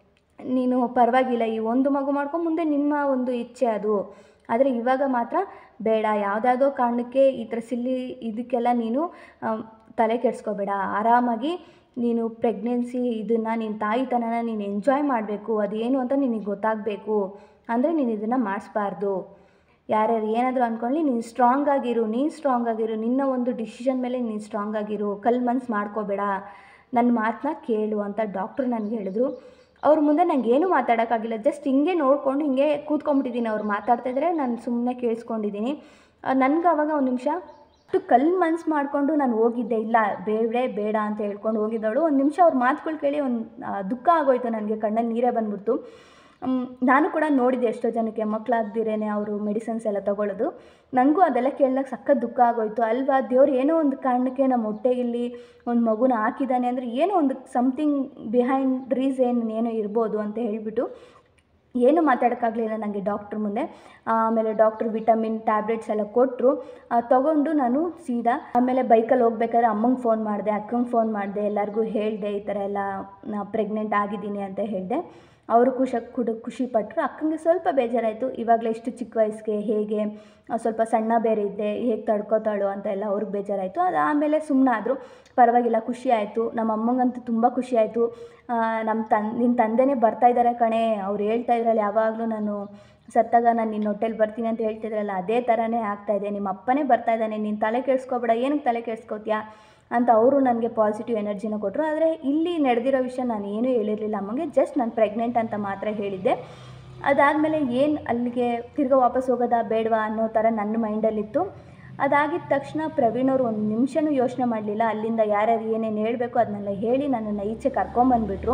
ನೀನು ಪರವಾಗಿಲ್ಲ ಈ ಒಂದು ಮಗು ಮಾಡ್ಕೊಂಡು ಮುಂದೆ ನಿಮ್ಮ ಒಂದು ಇಚ್ಛೆ ಅದು ಆದರೆ ಇವಾಗ ಮಾತ್ರ ಬೇಡ ಯಾವುದಾದೋ ಕಾರಣಕ್ಕೆ ಈ ಥರ ಸಿಲ್ಲಿ ಇದಕ್ಕೆಲ್ಲ ನೀನು ಆಮ್, ತಲೆ ಕೆಡಿಸ್ಕೋಬೇಡ ಆರಾಮಾಗಿ ನೀನು ಪ್ರೆಗ್ನೆನ್ಸಿ ಇದನ್ನು ನಿನ್ನ ತಾಯಿತನನ ನೀನು ಎಂಜಾಯ್ ಮಾಡಬೇಕು ಅದೇನು ಅಂತ ನಿನಗೆ ಗೊತ್ತಾಗಬೇಕು ಅಂದರೆ ನೀನು ಇದನ್ನು ಮಾಡಿಸ್ಬಾರ್ದು ಯಾರ್ಯಾರು ಏನಾದರೂ ಅಂದ್ಕೊಳ್ಳಿ ನೀನು ಸ್ಟ್ರಾಂಗ್ ಆಗಿರು ನೀನು ಸ್ಟ್ರಾಂಗ್ ಆಗಿರು ನಿನ್ನ ಒಂದು ಡಿಸಿಷನ್ ಮೇಲೆ ನೀನು ಸ್ಟ್ರಾಂಗ್ ಆಗಿರು ಕಲ್ ಮನ್ಸು ಮಾಡ್ಕೋಬೇಡ ನನ್ನ ಮಾತನ್ನ ಕೇಳು ಅಂತ ಡಾಕ್ಟ್ರು ನನಗೆ ಹೇಳಿದ್ರು ಅವ್ರ ಮುಂದೆ ನಂಗೆ ಏನೂ ಮಾತಾಡೋಕ್ಕಾಗಿಲ್ಲ ಜಸ್ಟ್ ಹಿಂಗೆ ನೋಡ್ಕೊಂಡು ಹಿಂಗೆ ಕೂತ್ಕೊಂಡ್ಬಿಟ್ಟಿದ್ದೀನಿ ಅವ್ರು ಮಾತಾಡ್ತಾ ಇದ್ರೆ ನಾನು ಸುಮ್ಮನೆ ಕೇಳಿಸ್ಕೊಂಡಿದ್ದೀನಿ ನನಗೆ ಅವಾಗ ಒಂದು ನಿಮಿಷ ಅಷ್ಟು ಕಲ್ ಮನ್ಸು ಮಾಡಿಕೊಂಡು ನಾನು ಹೋಗಿದ್ದೆ ಇಲ್ಲ ಬೇಡೇ ಬೇಡ ಅಂತ ಹೇಳ್ಕೊಂಡು ಹೋಗಿದ್ದವಳು ಒಂದು ನಿಮಿಷ ಅವ್ರ ಮಾತುಗಳು ಕೇಳಿ ಒಂದು ದುಃಖ ಆಗೋಯ್ತು ನನಗೆ ಕಣ್ಣಲ್ಲಿ ನೀರೇ ಬಂದ್ಬಿಡ್ತು ಮ್, ನಾನು ಕೂಡ ನೋಡಿದ್ದೆ ಎಷ್ಟೋ ಜನಕ್ಕೆ ಮಕ್ಕಳಾಗ್ದಿರೇನೆ ಅವರು ಮೆಡಿಸಿನ್ಸ್ ಎಲ್ಲ ತಗೊಳ್ಳೋದು ನನಗೂ ಅದೆಲ್ಲ ಕೇಳಿದಾಗ ಸಖತ್ ದುಃಖ ಆಗೋಯ್ತು ಅಲ್ವಾ ದೇವ್ರು ಏನೋ ಒಂದು ಕಾರಣಕ್ಕೆ ನಮ್ಮ ಹೊಟ್ಟೆಗಿಲ್ಲಿ ಒಂದು ಮಗುನ ಹಾಕಿದ್ದಾನೆ ಅಂದರೆ ಏನೋ ಒಂದು ಸಮಥಿಂಗ್ ಬಿಹೈಂಡ್ ರೀಸನ್ ಏನೋ ಇರ್ಬೋದು ಅಂತ ಹೇಳಿಬಿಟ್ಟು ಏನು ಮಾತಾಡೋಕ್ಕಾಗಲಿಲ್ಲ ನನಗೆ ಡಾಕ್ಟ್ರ್ ಮುಂದೆ ಆಮೇಲೆ ಡಾಕ್ಟ್ರು ವಿಟಮಿನ್ ಟ್ಯಾಬ್ಲೆಟ್ಸ್ ಎಲ್ಲ ಕೊಟ್ಟರು ತೊಗೊಂಡು ನಾನು ಸೀದಾ ಆಮೇಲೆ ಬೈಕಲ್ಲಿ ಹೋಗ್ಬೇಕಾದ್ರೆ ಅಮ್ಮಂಗೆ ಫೋನ್ ಮಾಡಿದೆ ಅಕ್ಕಂಗೆ ಫೋನ್ ಮಾಡಿದೆ ಎಲ್ಲರಿಗೂ ಹೇಳಿದೆ ಈ ಥರ ಎಲ್ಲ ನಾ ಪ್ರೆಗ್ನೆಂಟ್ ಆಗಿದ್ದೀನಿ ಅಂತ ಹೇಳಿದೆ ಅವರು ಖುಷಿ ಕೂಡ ಖುಷಿ ಪಟ್ಟರು ಅಕ್ಕಂಗೆ ಸ್ವಲ್ಪ ಬೇಜಾರಾಯಿತು ಇವಾಗಲೇ ಇಷ್ಟು ಚಿಕ್ಕ ವಯಸ್ಸಿಗೆ ಹೇಗೆ ಆ, ಸ್ವಲ್ಪ ಸಣ್ಣ ಬೇರೆ ಇದ್ದೆ ಹೇಗೆ ತಡ್ಕೋತಾಳು ಅಂತ ಎಲ್ಲ ಅವ್ರಿಗೆ ಬೇಜಾರಾಯಿತು ಅದು ಆಮೇಲೆ ಸುಮ್ಮನಾದರು ಪರವಾಗಿಲ್ಲ ಖುಷಿ ಆಯಿತು ನಮ್ಮ ಅಮ್ಮಂಗಂತೂ ತುಂಬ ಖುಷಿ ಆಯಿತು ನಮ್ಮ ತನ್ ನಿನ್ನ ತಂದೆನೇ ಬರ್ತಾ ಇದ್ದಾರೆ ಕಣೆ ಅವ್ರು ಹೇಳ್ತಾ ಇದ್ರಲ್ಲ ಯಾವಾಗಲೂ ನಾನು ಸತ್ತಾಗ ನಾನು ನಿನ್ನ ಹೊಟ್ಟೆಲಿ ಬರ್ತೀನಿ ಅಂತ ಹೇಳ್ತಿದ್ರಲ್ಲ ಅದೇ ಥರನೇ ಆಗ್ತಾಯಿದೆ ನಿಮ್ಮ ಅಪ್ಪನೇ ಬರ್ತಾ ಇದ್ದಾನೆ ನೀನು ತಲೆ ಕೆಡಿಸ್ಕೊಬೇಡ ಏನಕ್ಕೆ ತಲೆ ಕೆಡಿಸ್ಕೋತೀಯಾ ಅಂತ ಅವರು ನನಗೆ ಪಾಸಿಟಿವ್ ಎನರ್ಜಿನ ಕೊಟ್ಟರು ಆದರೆ ಇಲ್ಲಿ ನಡೆದಿರೋ ವಿಷಯ ನಾನು ಏನೂ ಹೇಳಿರಲಿಲ್ಲ ಅಮ್ಮಂಗೆ ಜಸ್ಟ್ ನಾನು ಪ್ರೆಗ್ನೆಂಟ್ ಅಂತ ಮಾತ್ರ ಹೇಳಿದ್ದೆ ಅದಾದಮೇಲೆ ಏನು ಅಲ್ಲಿಗೆ ತಿರ್ಗಾ ವಾಪಸ್ ಹೋಗೋದಾ ಬೇಡವಾ ಅನ್ನೋ ಥರ ನನ್ನ ಮೈಂಡಲ್ಲಿತ್ತು ಅದಾಗಿದ ತಕ್ಷಣ ಪ್ರವೀಣ್ ಅವರು ಒಂದು ನಿಮಿಷನೂ ಯೋಚನೆ ಮಾಡಲಿಲ್ಲ ಅಲ್ಲಿಂದ ಯಾರ್ಯಾರು ಏನೇನು ಹೇಳಬೇಕು ಅದನ್ನೆಲ್ಲ ಹೇಳಿ ನನ್ನನ್ನು ಈಚೆ ಕರ್ಕೊಂಬಂದ್ಬಿಟ್ರು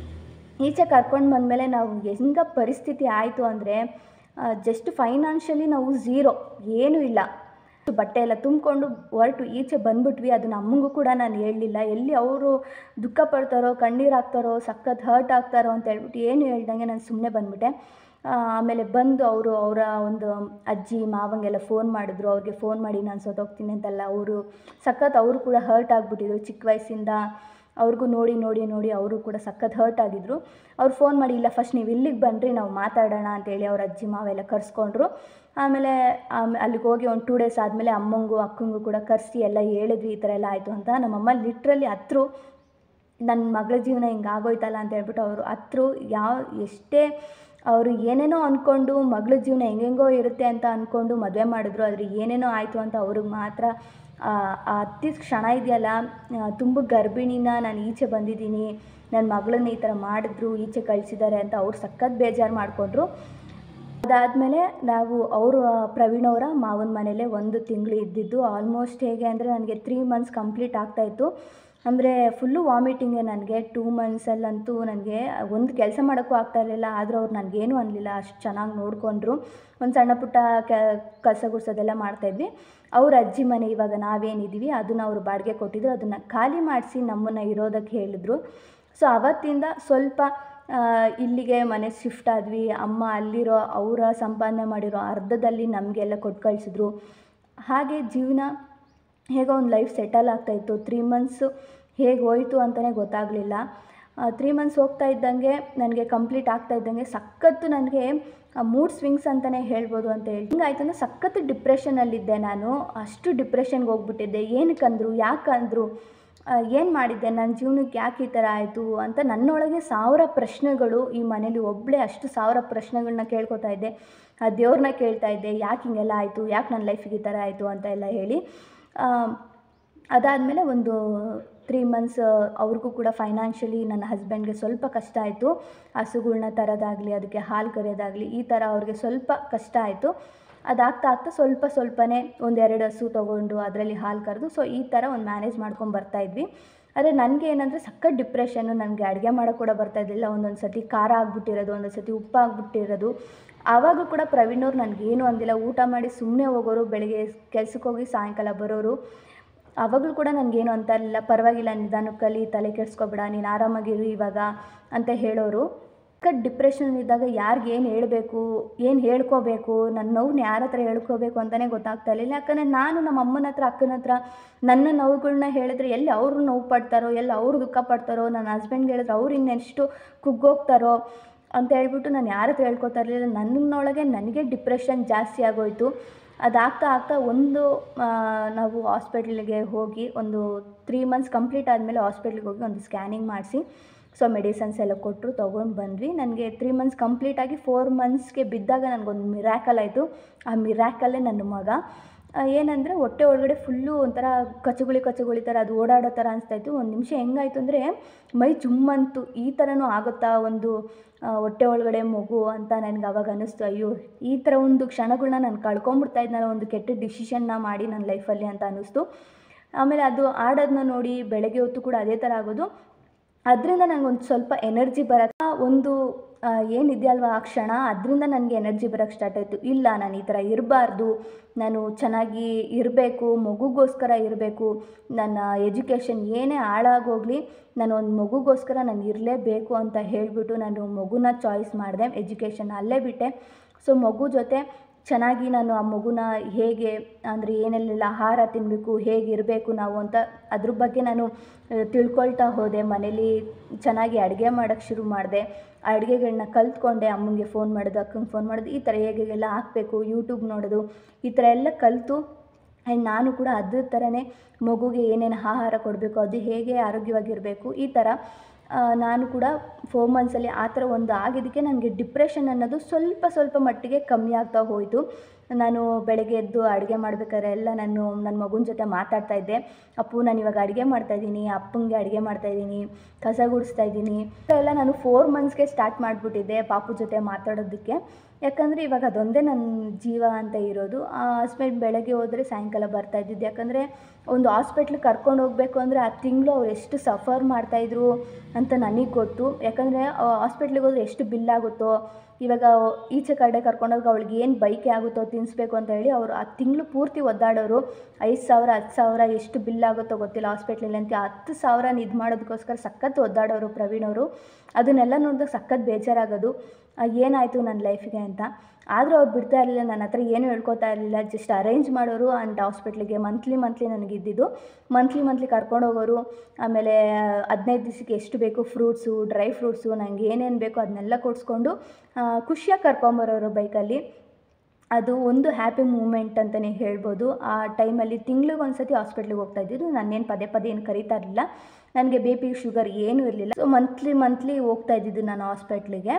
ಈಚೆ ಕರ್ಕೊಂಡು ಬಂದಮೇಲೆ ನಾವು ಹೆಂಗ ಪರಿಸ್ಥಿತಿ ಆಯಿತು ಅಂದರೆ ಜಸ್ಟ್ ಫೈನಾನ್ಷಿಯಲಿ ನಾವು ಝೀರೋ ಏನೂ ಇಲ್ಲ ಬಟ್ಟೆ ಎಲ್ಲ ತುಂಬಿಕೊಂಡು ಹೊರಟು ಈಚೆ ಬಂದ್ಬಿಟ್ವಿ ಅದನ್ನ ಅಮ್ಮಂಗೂ ಕೂಡ ನಾನು ಹೇಳಲಿಲ್ಲ ಎಲ್ಲಿ ಅವರು ದುಃಖ ಪಡ್ತಾರೋ ಕಣ್ಣೀರು ಹಾಕ್ತಾರೋ ಸಖತ್ ಹರ್ಟ್ ಆಗ್ತಾರೋ ಅಂತ ಹೇಳ್ಬಿಟ್ಟು ಏನು ಹೇಳ್ದಂಗೆ ನಾನು ಸುಮ್ಮನೆ ಬಂದ್ಬಿಟ್ಟೆ ಆ, ಆಮೇಲೆ ಬಂದು ಅವರು ಅವರ ಒಂದು ಅಜ್ಜಿ ಮಾವಂಗೆಲ್ಲ ಫೋನ್ ಮಾಡಿದ್ರು ಅವ್ರಿಗೆ ಫೋನ್ ಮಾಡಿ ನಾನು ಸತ್ತೋಗ್ತೀನಿ ಅಂತೆಲ್ಲ ಅವರು ಸಖತ್ ಅವರು ಕೂಡ ಹರ್ಟ್ ಆಗಿಬಿಟ್ಟಿದ್ರು ಚಿಕ್ಕ ವಯಸ್ಸಿಂದ ಅವ್ರಿಗೂ ನೋಡಿ ನೋಡಿ ನೋಡಿ ಅವರು ಕೂಡ ಸಖತ್ ಹರ್ಟ್ ಆಗಿದ್ರು ಅವ್ರು ಫೋನ್ ಮಾಡಿ ಇಲ್ಲ ಫಸ್ಟ್ ನೀವು ಇಲ್ಲಿಗೆ ಬನ್ನಿರಿ ನಾವು ಮಾತಾಡೋಣ ಅಂತೇಳಿ ಅವ್ರ ಅಜ್ಜಿ ಮಾವೆಲ್ಲ ಕರೆಸ್ಕೊಂಡ್ರು ಆಮೇಲೆ ಆಮೇಲೆ ಅಲ್ಲಿಗೆ ಹೋಗಿ ಒಂದು ಟೂ ಡೇಸ್ ಆದಮೇಲೆ ಅಮ್ಮಂಗೂ ಅಕ್ಕಂಗೂ ಕೂಡ ಕರೆಸಿ ಎಲ್ಲ ಹೇಳಿದ್ವಿ ಈ ಥರ ಎಲ್ಲ ಆಯಿತು ಅಂತ ನಮ್ಮಮ್ಮ ಲಿಟ್ರಲಿ ಹತ್ರು ನನ್ನ ಮಗಳ ಜೀವನ ಹಿಂಗೆ ಆಗೋಯ್ತಲ್ಲ ಅಂತ ಹೇಳ್ಬಿಟ್ಟು ಅವರು ಹತ್ರು ಯಾವ ಎಷ್ಟೇ ಅವರು ಏನೇನೋ ಅಂದ್ಕೊಂಡು ಮಗಳ ಜೀವನ ಹೆಂಗೆಂಗೋ ಇರುತ್ತೆ ಅಂತ ಅಂದ್ಕೊಂಡು ಮದುವೆ ಮಾಡಿದ್ರು ಆದರೆ ಏನೇನೋ ಆಯಿತು ಅಂತ ಅವ್ರಿಗೆ ಮಾತ್ರ ಆ ಆ ಹತ್ತಿದ ಕ್ಷಣ ಇದೆಯಲ್ಲ ಆ, ತುಂಬ ಗರ್ಭಿಣಿನ ನಾನು ಈಚೆ ಬಂದಿದ್ದೀನಿ ನನ್ನ ಮಗಳನ್ನ ಈ ಥರ ಮಾಡಿದ್ರು ಈಚೆ ಕಳಿಸಿದ್ದಾರೆ ಅಂತ ಅವ್ರು ಸಖತ್ ಬೇಜಾರು ಮಾಡಿಕೊಂಡ್ರು ಅದಾದಮೇಲೆ ನಾವು ಅವರು ಪ್ರವೀಣ್ ಅವರ ಮಾವನ ಮನೇಲೆ ಒಂದು ತಿಂಗಳು ಇದ್ದಿದ್ದು ಆಲ್ಮೋಸ್ಟ್ ಹೇಗೆ ಅಂದರೆ ನನಗೆ ತ್ರೀ ಮಂತ್ಸ್ ಕಂಪ್ಲೀಟ್ ಆಗ್ತಾಯಿತ್ತು ಅಂದರೆ ಫುಲ್ಲು ವಾಮಿಟಿಂಗೆ ನನಗೆ ಟೂ ಮಂತ್ಸಲ್ಲಂತೂ ನನಗೆ ಒಂದು ಕೆಲಸ ಮಾಡೋಕ್ಕೂ ಆಗ್ತಾ ಇರಲಿಲ್ಲ ಆದರೂ ಅವ್ರು ನನಗೇನು ಅನ್ನಲಿಲ್ಲ ಅಷ್ಟು ಚೆನ್ನಾಗಿ ನೋಡಿಕೊಂಡ್ರು ಒಂದು ಸಣ್ಣ ಪುಟ್ಟ ಕೆ ಕಸ ಗುಡ್ಸೋದೆಲ್ಲ ಮಾಡ್ತಾಯಿದ್ವಿ ಅವ್ರ ಅಜ್ಜಿ ಮನೆ ಇವಾಗ ನಾವೇನಿದ್ದೀವಿ ಅದನ್ನು ಅವರು ಬಾಡಿಗೆ ಕೊಟ್ಟಿದ್ರು ಅದನ್ನು ಖಾಲಿ ಮಾಡಿಸಿ ನಮ್ಮನ್ನು ಇರೋದಕ್ಕೆ ಹೇಳಿದ್ರು ಸೊ ಅವತ್ತಿಂದ ಸ್ವಲ್ಪ ಆ, ಇಲ್ಲಿಗೆ ಮನೆ ಶಿಫ್ಟ್ ಆದ್ವಿ ಅಮ್ಮ ಅಲ್ಲಿರೋ ಅವರ ಸಂಪಾದನೆ ಮಾಡಿರೋ ಅರ್ಧದಲ್ಲಿ ನಮಗೆಲ್ಲ ಕೊಟ್ಟು ಕಳಿಸಿದ್ರು ಹಾಗೆ ಜೀವನ ಹೇಗೋ ಒಂದು ಲೈಫ್ ಸೆಟಲ್ ಆಗ್ತಾಯಿತ್ತು ತ್ರೀ ಮಂತ್ಸು ಹೇಗೆ ಹೋಯಿತು ಅಂತಲೇ ಗೊತ್ತಾಗಲಿಲ್ಲ ತ್ರೀ ಮಂತ್ಸ್ ಹೋಗ್ತಾ ಇದ್ದಂಗೆ ನನಗೆ ಕಂಪ್ಲೀಟ್ ಆಗ್ತಾ ಇದ್ದಂಗೆ ಸಖತ್ತು ನನಗೆ ಮೂಡ್ ಸ್ವಿಂಗ್ಸ್ ಅಂತಲೇ ಹೇಳ್ಬೋದು ಅಂತ ಹೇಳಿ ಹಿಂಗಾಯ್ತು ಅಂದರೆ ಸಖತ್ತು ಡಿಪ್ರೆಷನಲ್ಲಿದ್ದೆ ನಾನು ಅಷ್ಟು ಡಿಪ್ರೆಷನ್ಗೆ ಹೋಗ್ಬಿಟ್ಟಿದ್ದೆ ಏನಕ್ಕಂದ್ರು ಯಾಕಂದ್ರು ಏನು ಮಾಡಿದ್ದೆ ನನ್ನ ಜೀವನಕ್ಕೆ ಯಾಕೆ ಈ ಥರ ಆಯಿತು ಅಂತ ನನ್ನೊಳಗೆ ಸಾವಿರ ಪ್ರಶ್ನೆಗಳು ಈ ಮನೇಲಿ ಒಬ್ಬಳೇ ಅಷ್ಟು ಸಾವಿರ ಪ್ರಶ್ನೆಗಳನ್ನ ಕೇಳ್ಕೊತಾ ಇದ್ದೆ ಆ ದೇವ್ರನ್ನ ಕೇಳ್ತಾ ಇದ್ದೆ ಯಾಕೆ ಹಿಂಗೆಲ್ಲ ಆಯಿತು ಯಾಕೆ ನನ್ನ ಲೈಫಿಗೆ ಈ ಥರ ಆಯಿತು ಅಂತ ಎಲ್ಲ ಹೇಳಿ ಆ, ಅದಾದಮೇಲೆ ಒಂದು ತ್ರೀ ಮಂತ್ಸ್ ಅವ್ರಿಗೂ ಕೂಡ ಫೈನಾನ್ಷಿಯಲಿ ನನ್ನ ಹಸ್ಬೆಂಡ್ಗೆ ಸ್ವಲ್ಪ ಕಷ್ಟ ಆಯಿತು ಹಸುಗಳ್ನ ತರೋದಾಗಲಿ ಅದಕ್ಕೆ ಹಾಲು ಕರೆಯೋದಾಗಲಿ ಈ ಥರ ಅವ್ರಿಗೆ ಸ್ವಲ್ಪ ಕಷ್ಟ ಆಯಿತು ಅದಾಗ್ತಾ ಆಗ್ತಾ ಸ್ವಲ್ಪ ಸ್ವಲ್ಪನೇ ಒಂದೆರಡು ಹಸು ತೊಗೊಂಡು ಅದರಲ್ಲಿ ಹಾಲು ಕರೆದು ಸೊ ಈ ಥರ ಒಂದು ಮ್ಯಾನೇಜ್ ಮಾಡ್ಕೊಂಡು ಬರ್ತಾಯಿದ್ವಿ ಆದರೆ ನನಗೆ ಏನಂದರೆ ಸಖತ್ ಡಿಪ್ರೆಷನ್ನು ನನಗೆ ಅಡುಗೆ ಮಾಡೋಕ್ಕೆ ಕೂಡ ಬರ್ತಾ ಇದ್ದಿಲ್ಲ ಒಂದೊಂದು ಸತಿ ಖಾರ ಆಗ್ಬಿಟ್ಟಿರೋದು ಒಂದೊಂದು ಸತಿ ಉಪ್ಪು ಆಗ್ಬಿಟ್ಟಿರೋದು ಆವಾಗ ಕೂಡ ಪ್ರವೀಣ್ ಅವ್ರು ನನಗೇನು ಅಂದಿಲ್ಲ ಊಟ ಮಾಡಿ ಸುಮ್ಮನೆ ಹೋಗೋರು ಬೆಳಗ್ಗೆ ಕೆಲ್ಸಕ್ಕೆ ಹೋಗಿ ಸಾಯಂಕಾಲ ಬರೋರು ಅವಾಗಲೂ ಕೂಡ ನನಗೇನು ಅಂತ ಇರಲಿಲ್ಲ ಪರವಾಗಿಲ್ಲ ನಿಧಾನಕ್ಕಲ್ಲಿ ತಲೆ ಕೆಡಿಸ್ಕೊಬೇಡ ನೀನು ಆರಾಮಾಗಿರು ಇವಾಗ ಅಂತ ಹೇಳೋರು ಕಟ್ ಡಿಪ್ರೆಷನ್ ಇದ್ದಾಗ ಯಾರಿಗೆ ಏನು ಹೇಳಬೇಕು ಏನು ಹೇಳ್ಕೋಬೇಕು ನನ್ನ ನೋವನ್ನ ಯಾರ ಹತ್ರ ಹೇಳ್ಕೋಬೇಕು ಅಂತಲೇ ಗೊತ್ತಾಗ್ತಾ ಇರಲಿಲ್ಲ ಯಾಕಂದರೆ ನಾನು ನಮ್ಮ ಅಮ್ಮನ ಹತ್ರ ಅಕ್ಕನ ಹತ್ರ ನನ್ನ ನೋವುಗಳ್ನ ಹೇಳಿದ್ರೆ ಎಲ್ಲಿ ಅವರು ನೋವು ಪಡ್ತಾರೋ ಎಲ್ಲಿ ಅವರು ದುಃಖ ಪಡ್ತಾರೋ ನನ್ನ ಹಸ್ಬೆಂಡ್ಗೆ ಹೇಳಿದ್ರೆ ಅವ್ರು ಇನ್ನೆಷ್ಟು ಕುಗ್ಗೋಗ್ತಾರೋ ಅಂತ ಹೇಳ್ಬಿಟ್ಟು ನಾನು ಯಾರ ಹತ್ರ ಹೇಳ್ಕೊತಾ ಇರಲಿಲ್ಲ ನನ್ನೊಳಗೆ ನನಗೆ ಡಿಪ್ರೆಷನ್ ಜಾಸ್ತಿ ಆಗೋಯಿತು ಅದಾಗ್ತಾ ಆಗ್ತಾ ಒಂದು ಆ, ನಾವು ಹಾಸ್ಪಿಟ್ಲಿಗೆ ಹೋಗಿ ಒಂದು ತ್ರೀ ಮಂತ್ಸ್ ಕಂಪ್ಲೀಟ್ ಆದಮೇಲೆ ಹಾಸ್ಪಿಟ್ಲಿಗೆ ಹೋಗಿ ಒಂದು ಸ್ಕ್ಯಾನಿಂಗ್ ಮಾಡಿಸಿ ಸೊ ಮೆಡಿಸನ್ಸ್ ಎಲ್ಲ ಕೊಟ್ಟರು ತೊಗೊಂಡು ಬಂದ್ವಿ ನನಗೆ ತ್ರೀ ಮಂತ್ಸ್ ಕಂಪ್ಲೀಟಾಗಿ ಫೋರ್ ಮಂತ್ಸ್ಗೆ ಬಿದ್ದಾಗ ನನಗೊಂದು ಮಿರಾಕಲ್ ಆಯಿತು ಆ ಮಿರಾಕಲ್ಲೇ ನನ್ನ ಮಗ ಏನಂದರೆ ಹೊಟ್ಟೆ ಒಳಗಡೆ ಫುಲ್ಲು ಒಂಥರ ಕಚಗುಳಿ ಕಚಗುಳಿ ಥರ ಅದು ಓಡಾಡೋ ಥರ ಅನಿಸ್ತಾಯಿತ್ತು ಒಂದು ನಿಮಿಷ ಹೆಂಗಾಯ್ತು ಅಂದರೆ ಮೈ ಜುಮ್ಮಂತು ಈ ಥರನೂ ಆಗುತ್ತಾ ಒಂದು ಆ, ಹೊಟ್ಟೆ ಒಳಗಡೆ ಮಗು ಅಂತ ನನಗೆ ಅವಾಗ ಅನ್ನಿಸ್ತು ಅಯ್ಯೋ ಈ ಥರ ಒಂದು ಕ್ಷಣಗಳನ್ನ ನಾನು ಕಳ್ಕೊಂಬಿಡ್ತಾ ಇದ್ನಲ್ಲ ಒಂದು ಕೆಟ್ಟ ಡಿಸಿಷನ್ನ ಮಾಡಿ ನನ್ನ ಲೈಫಲ್ಲಿ ಅಂತ ಅನ್ನಿಸ್ತು ಆಮೇಲೆ ಅದು ಆಡೋದನ್ನ ನೋಡಿ ಬೆಳಗ್ಗೆ ಹೊತ್ತು ಕೂಡ ಅದೇ ಥರ ಆಗೋದು ಅದರಿಂದ ನನಗೊಂದು ಸ್ವಲ್ಪ ಎನರ್ಜಿ ಬರೋಕ್ಕೆ ಒಂದು ಆ, ಏನಿದೆಯಲ್ವ ಆ ಕ್ಷಣ ಅದರಿಂದ ನನಗೆ ಎನರ್ಜಿ ಬರೋಕ್ಕೆ ಸ್ಟಾರ್ಟ್ ಆಯಿತು ಇಲ್ಲ ನಾನು ಈ ಥರ ಇರಬಾರ್ದು ನಾನು ಚೆನ್ನಾಗಿ ಇರಬೇಕು ಮಗುಗೋಸ್ಕರ ಇರಬೇಕು ನನ್ನ ಎಜುಕೇಷನ್ ಏನೇ ಹಾಳಾಗೋಗಲಿ ನಾನು ಒಂದು ಮಗುಗೋಸ್ಕರ ನಾನು ಇರಲೇಬೇಕು ಅಂತ ಹೇಳಿಬಿಟ್ಟು ನಾನು ಮಗುನ ಚಾಯ್ಸ್ ಮಾಡಿದೆ ಎಜುಕೇಷನ್ ಅಲ್ಲೇ ಬಿಟ್ಟೆ ಸೊ ಮಗು ಜೊತೆ ಚೆನ್ನಾಗಿ ನಾನು ಆ ಮಗುನ ಹೇಗೆ ಅಂದರೆ ಏನೆಲ್ಲ ಆಹಾರ ತಿನ್ನಬೇಕು ಹೇಗಿರಬೇಕು ನಾವು ಅಂತ ಅದ್ರ ಬಗ್ಗೆ ನಾನು ಆ, ತಿಳ್ಕೊಳ್ತಾ ಹೋದೆ ಮನೇಲಿ ಚೆನ್ನಾಗಿ ಅಡುಗೆ ಮಾಡೋಕ್ಕೆ ಶುರು ಮಾಡಿದೆ ಆ ಅಡುಗೆಗಳನ್ನ ಕಲ್ತ್ಕೊಂಡೆ ಅಮ್ಮಂಗೆ ಫೋನ್ ಮಾಡೋದು ಅಕ್ಕಂಗೆ ಫೋನ್ ಮಾಡೋದು ಈ ಥರ ಹೇಗೆಲ್ಲ ಹಾಕಬೇಕು ಯೂಟ್ಯೂಬ್ ನೋಡೋದು ಈ ಥರ ಎಲ್ಲ ಕಲಿತು ಆ್ಯಂಡ್ ನಾನು ಕೂಡ ಅದ್ರ ಥರನೇ ಮಗುಗೆ ಏನೇನು ಆಹಾರ ಕೊಡಬೇಕು ಅದು ಹೇಗೆ ಆರೋಗ್ಯವಾಗಿರಬೇಕು ಈ ಥರ ಆ, ನಾನು ಕೂಡ ಫೋರ್ ಮಂತ್ಸಲ್ಲಿ ಆ ಥರ ಒಂದು ಆಗಿದ್ದಕ್ಕೆ ನನಗೆ ಡಿಪ್ರೆಷನ್ ಅನ್ನೋದು ಸ್ವಲ್ಪ ಸ್ವಲ್ಪ ಮಟ್ಟಿಗೆ ಕಮ್ಮಿ ಆಗ್ತಾ ಹೋಯಿತು ನಾನು ಬೆಳಗ್ಗೆ ಎದ್ದು ಅಡುಗೆ ಮಾಡ್ಬೇಕಾದ್ರೆ ಎಲ್ಲ ನಾನು ನನ್ನ ಮಗುನ ಜೊತೆ ಮಾತಾಡ್ತಾ ಇದ್ದೆ ಅಪ್ಪು ನಾನು ಇವಾಗ ಅಡುಗೆ ಮಾಡ್ತಾಯಿದ್ದೀನಿ ಅಪ್ಪಂಗೆ ಅಡುಗೆ ಮಾಡ್ತಾಯಿದ್ದೀನಿ ಕಸ ಗುಡಿಸ್ತಾ ಇದ್ದೀನಿ ಎಲ್ಲ ನಾನು ಫೋರ್ ಮಂತ್ಸ್ಗೆ ಸ್ಟಾರ್ಟ್ ಮಾಡಿಬಿಟ್ಟಿದ್ದೆ ಪಾಪು ಜೊತೆ ಮಾತಾಡೋದಕ್ಕೆ ಯಾಕಂದರೆ ಇವಾಗ ಅದೊಂದೇ ನನ್ನ ಜೀವ ಅಂತ ಇರೋದು ಆ ಹಸ್ಬೆಂಡ್ ಬೆಳಗ್ಗೆ ಹೋದರೆ ಸಾಯಂಕಾಲ ಬರ್ತಾ ಇದ್ದಿದ್ದು ಯಾಕಂದರೆ ಒಂದು ಹಾಸ್ಪಿಟ್ಲಿಗೆ ಕರ್ಕೊಂಡು ಹೋಗಬೇಕು ಅಂದರೆ ಆ ತಿಂಗಳು ಅವ್ರು ಎಷ್ಟು ಸಫರ್ ಮಾಡ್ತಾಯಿದ್ರು ಅಂತ ನನಗೆ ಗೊತ್ತು ಯಾಕಂದರೆ ಹಾಸ್ಪಿಟ್ಲಿಗೆ ಹೋದ್ರೆ ಎಷ್ಟು ಬಿಲ್ ಆಗುತ್ತೋ ಇವಾಗ ಈಚೆ ಕಡೆ ಕರ್ಕೊಂಡೋಗಿ ಅವಳಿಗೆ ಏನು ಬೈಕೆ ಆಗುತ್ತೋ ತಿನ್ನಿಸ್ಬೇಕು ಅಂತ ಹೇಳಿ ಅವರು ಆ ತಿಂಗಳು ಪೂರ್ತಿ ಒದ್ದಾಡೋರು ಐದು ಸಾವಿರ ಹತ್ತು ಸಾವಿರ ಎಷ್ಟು ಬಿಲ್ ಆಗುತ್ತೋ ಗೊತ್ತಿಲ್ಲ ಹಾಸ್ಪಿಟ್ಲಲ್ಲಿ ಅಂತ ಹತ್ತು ಸಾವಿರ ಇದು ಮಾಡೋದಕ್ಕೋಸ್ಕರ ಸಖತ್ ಒದ್ದಾಡೋರು ಪ್ರವೀಣ್ ಅವರು ಅದನ್ನೆಲ್ಲ ನೋಡಿದಾಗ ಸಖತ್ ಬೇಜಾರಾಗೋದು ಆ, ಏನಾಯಿತು ನನ್ನ ಲೈಫಿಗೆ ಅಂತ ಆದರೂ ಅವ್ರು ಬಿಡ್ತಾ ಇರಲಿಲ್ಲ ನನ್ನ ಹತ್ರ ಏನೂ ಹೇಳ್ಕೊತಾ ಇರಲಿಲ್ಲ ಜಸ್ಟ್ ಅರೇಂಜ್ ಮಾಡೋರು ಆ್ಯಂಡ್ ಹಾಸ್ಪಿಟ್ಲಿಗೆ ಮಂತ್ಲಿ ಮಂತ್ಲಿ ನನಗೆ ಇದ್ದಿದ್ದು ಮಂತ್ಲಿ ಮಂತ್ಲಿ ಕರ್ಕೊಂಡು ಹೋಗೋರು ಆಮೇಲೆ ಹದಿನೈದು ದಿವಸಕ್ಕೆ ಎಷ್ಟು ಬೇಕು ಫ್ರೂಟ್ಸು ಡ್ರೈ ಫ್ರೂಟ್ಸು ನನಗೆ ಏನೇನು ಬೇಕೋ ಅದನ್ನೆಲ್ಲ ಕೊಡಿಸ್ಕೊಂಡು ಖುಷಿಯಾಗಿ ಕರ್ಕೊಂಬರೋರು ಬೈಕಲ್ಲಿ ಅದು ಒಂದು ಹ್ಯಾಪಿ ಮೂಮೆಂಟ್ ಅಂತಲೇ ಹೇಳ್ಬೋದು ಆ ಟೈಮಲ್ಲಿ ತಿಂಗ್ಳಿಗೆ ಒಂದು ಸತಿ ಹಾಸ್ಪಿಟ್ಲಿಗೆ ಹೋಗ್ತಾ ಇದ್ದಿದ್ದು ನಾನೇನು ಪದೇ ಪದೇ ಏನು ಕರೀತಾ ಇರಲಿಲ್ಲ ನನಗೆ ಬಿ ಪಿ ಶುಗರ್ ಏನೂ ಇರಲಿಲ್ಲ ಸೊ ಮಂತ್ಲಿ ಮಂತ್ಲಿ ಹೋಗ್ತಾ ಇದ್ದಿದ್ದು ನಾನು ಹಾಸ್ಪಿಟ್ಲಿಗೆ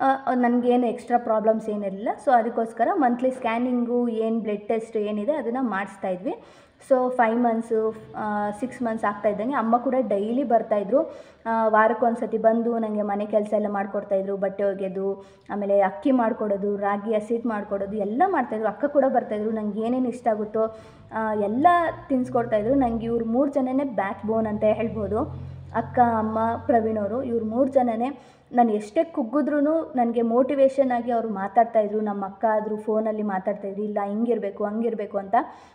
ನನಗೇನು ಎಕ್ಸ್ಟ್ರಾ ಪ್ರಾಬ್ಲಮ್ಸ್ ಏನಿರಲಿಲ್ಲ ಸೊ ಅದಕ್ಕೋಸ್ಕರ ಮಂತ್ಲಿ ಸ್ಕ್ಯಾನಿಂಗು ಏನು ಬ್ಲಡ್ ಟೆಸ್ಟ್ ಏನಿದೆ ಅದನ್ನು ಮಾಡಿಸ್ತಾ ಇದ್ವಿ so five months six months ಆಗ್ತಾ ಇದ್ದಂಗೆ ಅಮ್ಮ ಕೂಡ ಡೈಲಿ ಬರ್ತಾಯಿದ್ರು ವಾರಕ್ಕೊಂದು ಸತಿ ಬಂದು ನನಗೆ ಮನೆ ಕೆಲಸ ಎಲ್ಲ ಮಾಡಿಕೊಡ್ತಾಯಿದ್ರು ಬಟ್ಟೆ ಒಗೆಯೋದು ಆಮೇಲೆ ಅಕ್ಕಿ ಮಾಡಿಕೊಡೋದು ರಾಗಿ ಹಸಿಟ್ಟು ಮಾಡಿಕೊಡೋದು ಎಲ್ಲ ಮಾಡ್ತಾಯಿದ್ರು ಅಕ್ಕ ಕೂಡ ಬರ್ತಾಯಿದ್ರು ನಂಗೆ ಏನೇನು ಇಷ್ಟ ಆಗುತ್ತೋ ಆ, ಎಲ್ಲ ತಿನ್ನಿಸ್ಕೊಡ್ತಾಯಿದ್ರು ನಂಗೆ ಇವ್ರು ಮೂರು ಜನನೇ ಬ್ಯಾಕ್ ಬೋನ್ ಅಂತ ಹೇಳ್ಬೋದು ಅಕ್ಕ ಅಮ್ಮ ಪ್ರವೀಣ್ ಅವರು ಇವ್ರು ಮೂರು ಜನನೇ ನಾನು ಎಷ್ಟೇ ಕುಗ್ಗಿದ್ರೂ ನನಗೆ ಮೋಟಿವೇಶನ್ ಆಗಿ ಅವರು ಮಾತಾಡ್ತಾಯಿದ್ರು ನಮ್ಮ ಅಕ್ಕ ಆದರೂ ಫೋನಲ್ಲಿ ಮಾತಾಡ್ತಾಯಿದ್ರು ಇಲ್ಲ ಹಿಂಗಿರಬೇಕು ಹಂಗಿರಬೇಕು ಅಂತ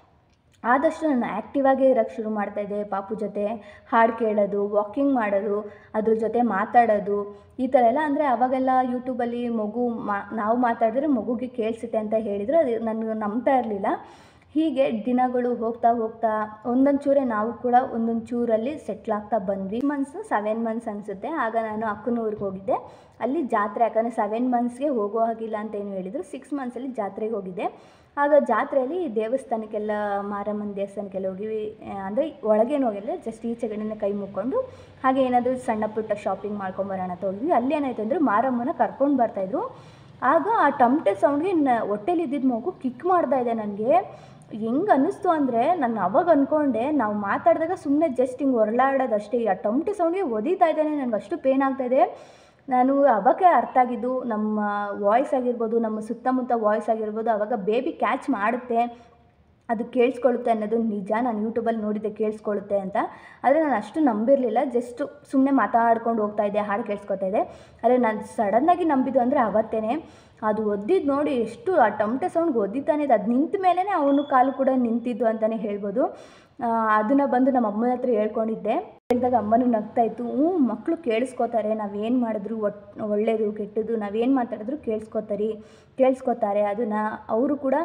ಆದಷ್ಟು ನಾನು ಆ್ಯಕ್ಟಿವ್ ಆಗೇ ಇರೋಕ್ಕೆ ಶುರು ಮಾಡ್ತಾಯಿದ್ದೆ ಪಾಪು ಜೊತೆ ಹಾಡು ಕೇಳೋದು ವಾಕಿಂಗ್ ಮಾಡೋದು ಅದ್ರ ಜೊತೆ ಮಾತಾಡೋದು ಈ ಥರ ಎಲ್ಲ ಅಂದರೆ ಅವಾಗೆಲ್ಲ ಯೂಟ್ಯೂಬಲ್ಲಿ ಮಗು ಮಾ ನಾವು ಮಾತಾಡಿದ್ರೆ ಮಗುಗೆ ಕೇಳಿಸುತ್ತೆ ಅಂತ ಹೇಳಿದರು ಅದು ನನಗೆ ನಂಬ್ತಾ ಇರಲಿಲ್ಲ ಹೀಗೆ ದಿನಗಳು ಹೋಗ್ತಾ ಹೋಗ್ತಾ ಒಂದೊಂದು ಚೂರೇ ನಾವು ಕೂಡ ಒಂದೊಂದು ಚೂರಲ್ಲಿ ಸೆಟ್ಲ್ ಆಗ್ತಾ ಬಂದ್ವಿ ಮಂತ್ಸ್ ಸೆವೆನ್ ಮಂತ್ಸ್ ಅನಿಸುತ್ತೆ ಆಗ ನಾನು ಅಕ್ಕನ ಊರಿಗೆ ಹೋಗಿದ್ದೆ ಅಲ್ಲಿ ಜಾತ್ರೆ ಯಾಕಂದರೆ ಸೆವೆನ್ ಮಂತ್ಸ್ಗೆ ಹೋಗೋ ಹಾಗಿಲ್ಲ ಅಂತ ಏನು ಹೇಳಿದರು ಸಿಕ್ಸ್ ಮಂತ್ಸಲ್ಲಿ ಜಾತ್ರೆಗೆ ಹೋಗಿದ್ದೆ ಆಗ ಜಾತ್ರೆಯಲ್ಲಿ ದೇವಸ್ಥಾನಕ್ಕೆಲ್ಲ ಮಾರಮ್ಮನ ದೇವಸ್ಥಾನಕ್ಕೆಲ್ಲ ಹೋಗಿ ಅಂದರೆ ಒಳಗೇನು ಹೋಗಿಲ್ಲ ಜಸ್ಟ್ ಈಚೆಗಡೆನೇ ಕೈ ಮುಕ್ಕೊಂಡು ಹಾಗೆ ಏನಾದರೂ ಸಣ್ಣ ಪುಟ್ಟ ಶಾಪಿಂಗ್ ಮಾಡ್ಕೊಂಬರೋಣ ಅಂತ ಹೋಗಿದ್ವಿ ಅಲ್ಲಿ ಏನಾಯ್ತು ಅಂದರೆ ಮಾರಮ್ಮನ ಕರ್ಕೊಂಡು ಬರ್ತಾಯಿದ್ರು ಆಗ ಆ ಟಮಟೆ ಸೌಂಡ್ಗೆ ನ ಹೊಟ್ಟೆಲಿ ಇದ್ದಿದ್ದ ಮಗು ಕಿಕ್ ಮಾಡ್ತಾ ಇದೆ ನನಗೆ ಹೆಂಗೆ ಅನ್ನಿಸ್ತು ಅಂದರೆ ನಾನು ಅವಾಗ ಅಂದ್ಕೊಂಡೆ ನಾವು ಮಾತಾಡಿದಾಗ ಸುಮ್ಮನೆ ಜಸ್ಟ್ ಹಿಂಗೆ ಹೊರಳಾಡೋದು ಅಷ್ಟೇ ಆ ಟಮಟೆ ಸೌಂಡ್ಗೆ ಒದಿತಾ ಇದ್ದಾನೆ ನನಗೆ ಅಷ್ಟು ಪೇನ್ ಆಗ್ತಾಯಿದೆ ನಾನು ಅವಾಗ ಅರ್ಥ ಆಗಿದ್ದು ನಮ್ಮ ವಾಯ್ಸ್ ಆಗಿರ್ಬೋದು ನಮ್ಮ ಸುತ್ತಮುತ್ತ ವಾಯ್ಸ್ ಆಗಿರ್ಬೋದು ಅವಾಗ ಬೇಬಿ ಕ್ಯಾಚ್ ಮಾಡುತ್ತೆ ಅದು ಕೇಳಿಸ್ಕೊಳ್ಳುತ್ತೆ ಅನ್ನೋದು ನಿಜ ನಾನು ಯೂಟ್ಯೂಬಲ್ಲಿ ನೋಡಿದ್ದೆ ಕೇಳಿಸ್ಕೊಳ್ಳುತ್ತೆ ಅಂತ ಆದರೆ ನಾನು ಅಷ್ಟು ನಂಬಿರಲಿಲ್ಲ ಜಸ್ಟ್ ಸುಮ್ಮನೆ ಮಾತಾಡ್ಕೊಂಡು ಹೋಗ್ತಾ ಇದ್ದೆ ಹಾಡು ಕೇಳಿಸ್ಕೊತಾ ಇದ್ದೆ ಆದರೆ ನಾನು ಸಡನ್ನಾಗಿ ನಂಬಿದ್ದು ಅಂದರೆ ಅವತ್ತೇ ಅದು ಒದ್ದಿದ್ದು ನೋಡಿ ಎಷ್ಟು ಆ ಟಮಟೆ ಸೌಂಡ್ಗೆ ಒದ್ದಿತಾನೆ ಇದೆ ಅದು ನಿಂತ ಮೇಲೇ ಅವನು ಕಾಲು ಕೂಡ ನಿಂತಿದ್ದು ಅಂತಲೇ ಹೇಳ್ಬೋದು ಅದನ್ನು ಬಂದು ನಮ್ಮ ಅಮ್ಮನ ಹತ್ರ ಹೇಳ್ಕೊಂಡಿದ್ದೆ ಹೇಳಿದಾಗ ಅಮ್ಮನೂ ನಗ್ತಾ ಇತ್ತು ಹ್ಞೂ ಮಕ್ಕಳು ಕೇಳಿಸ್ಕೋತಾರೆ ನಾವೇನು ಮಾಡಿದ್ರು ಒಟ್ ಒಳ್ಳೆಯದು ಕೆಟ್ಟದ್ದು ನಾವೇನು ಮಾತಾಡಿದ್ರು ಕೇಳಿಸ್ಕೋತಾರೆ ಕೇಳಿಸ್ಕೋತಾರೆ ಅದನ್ನು ಅವರು ಕೂಡ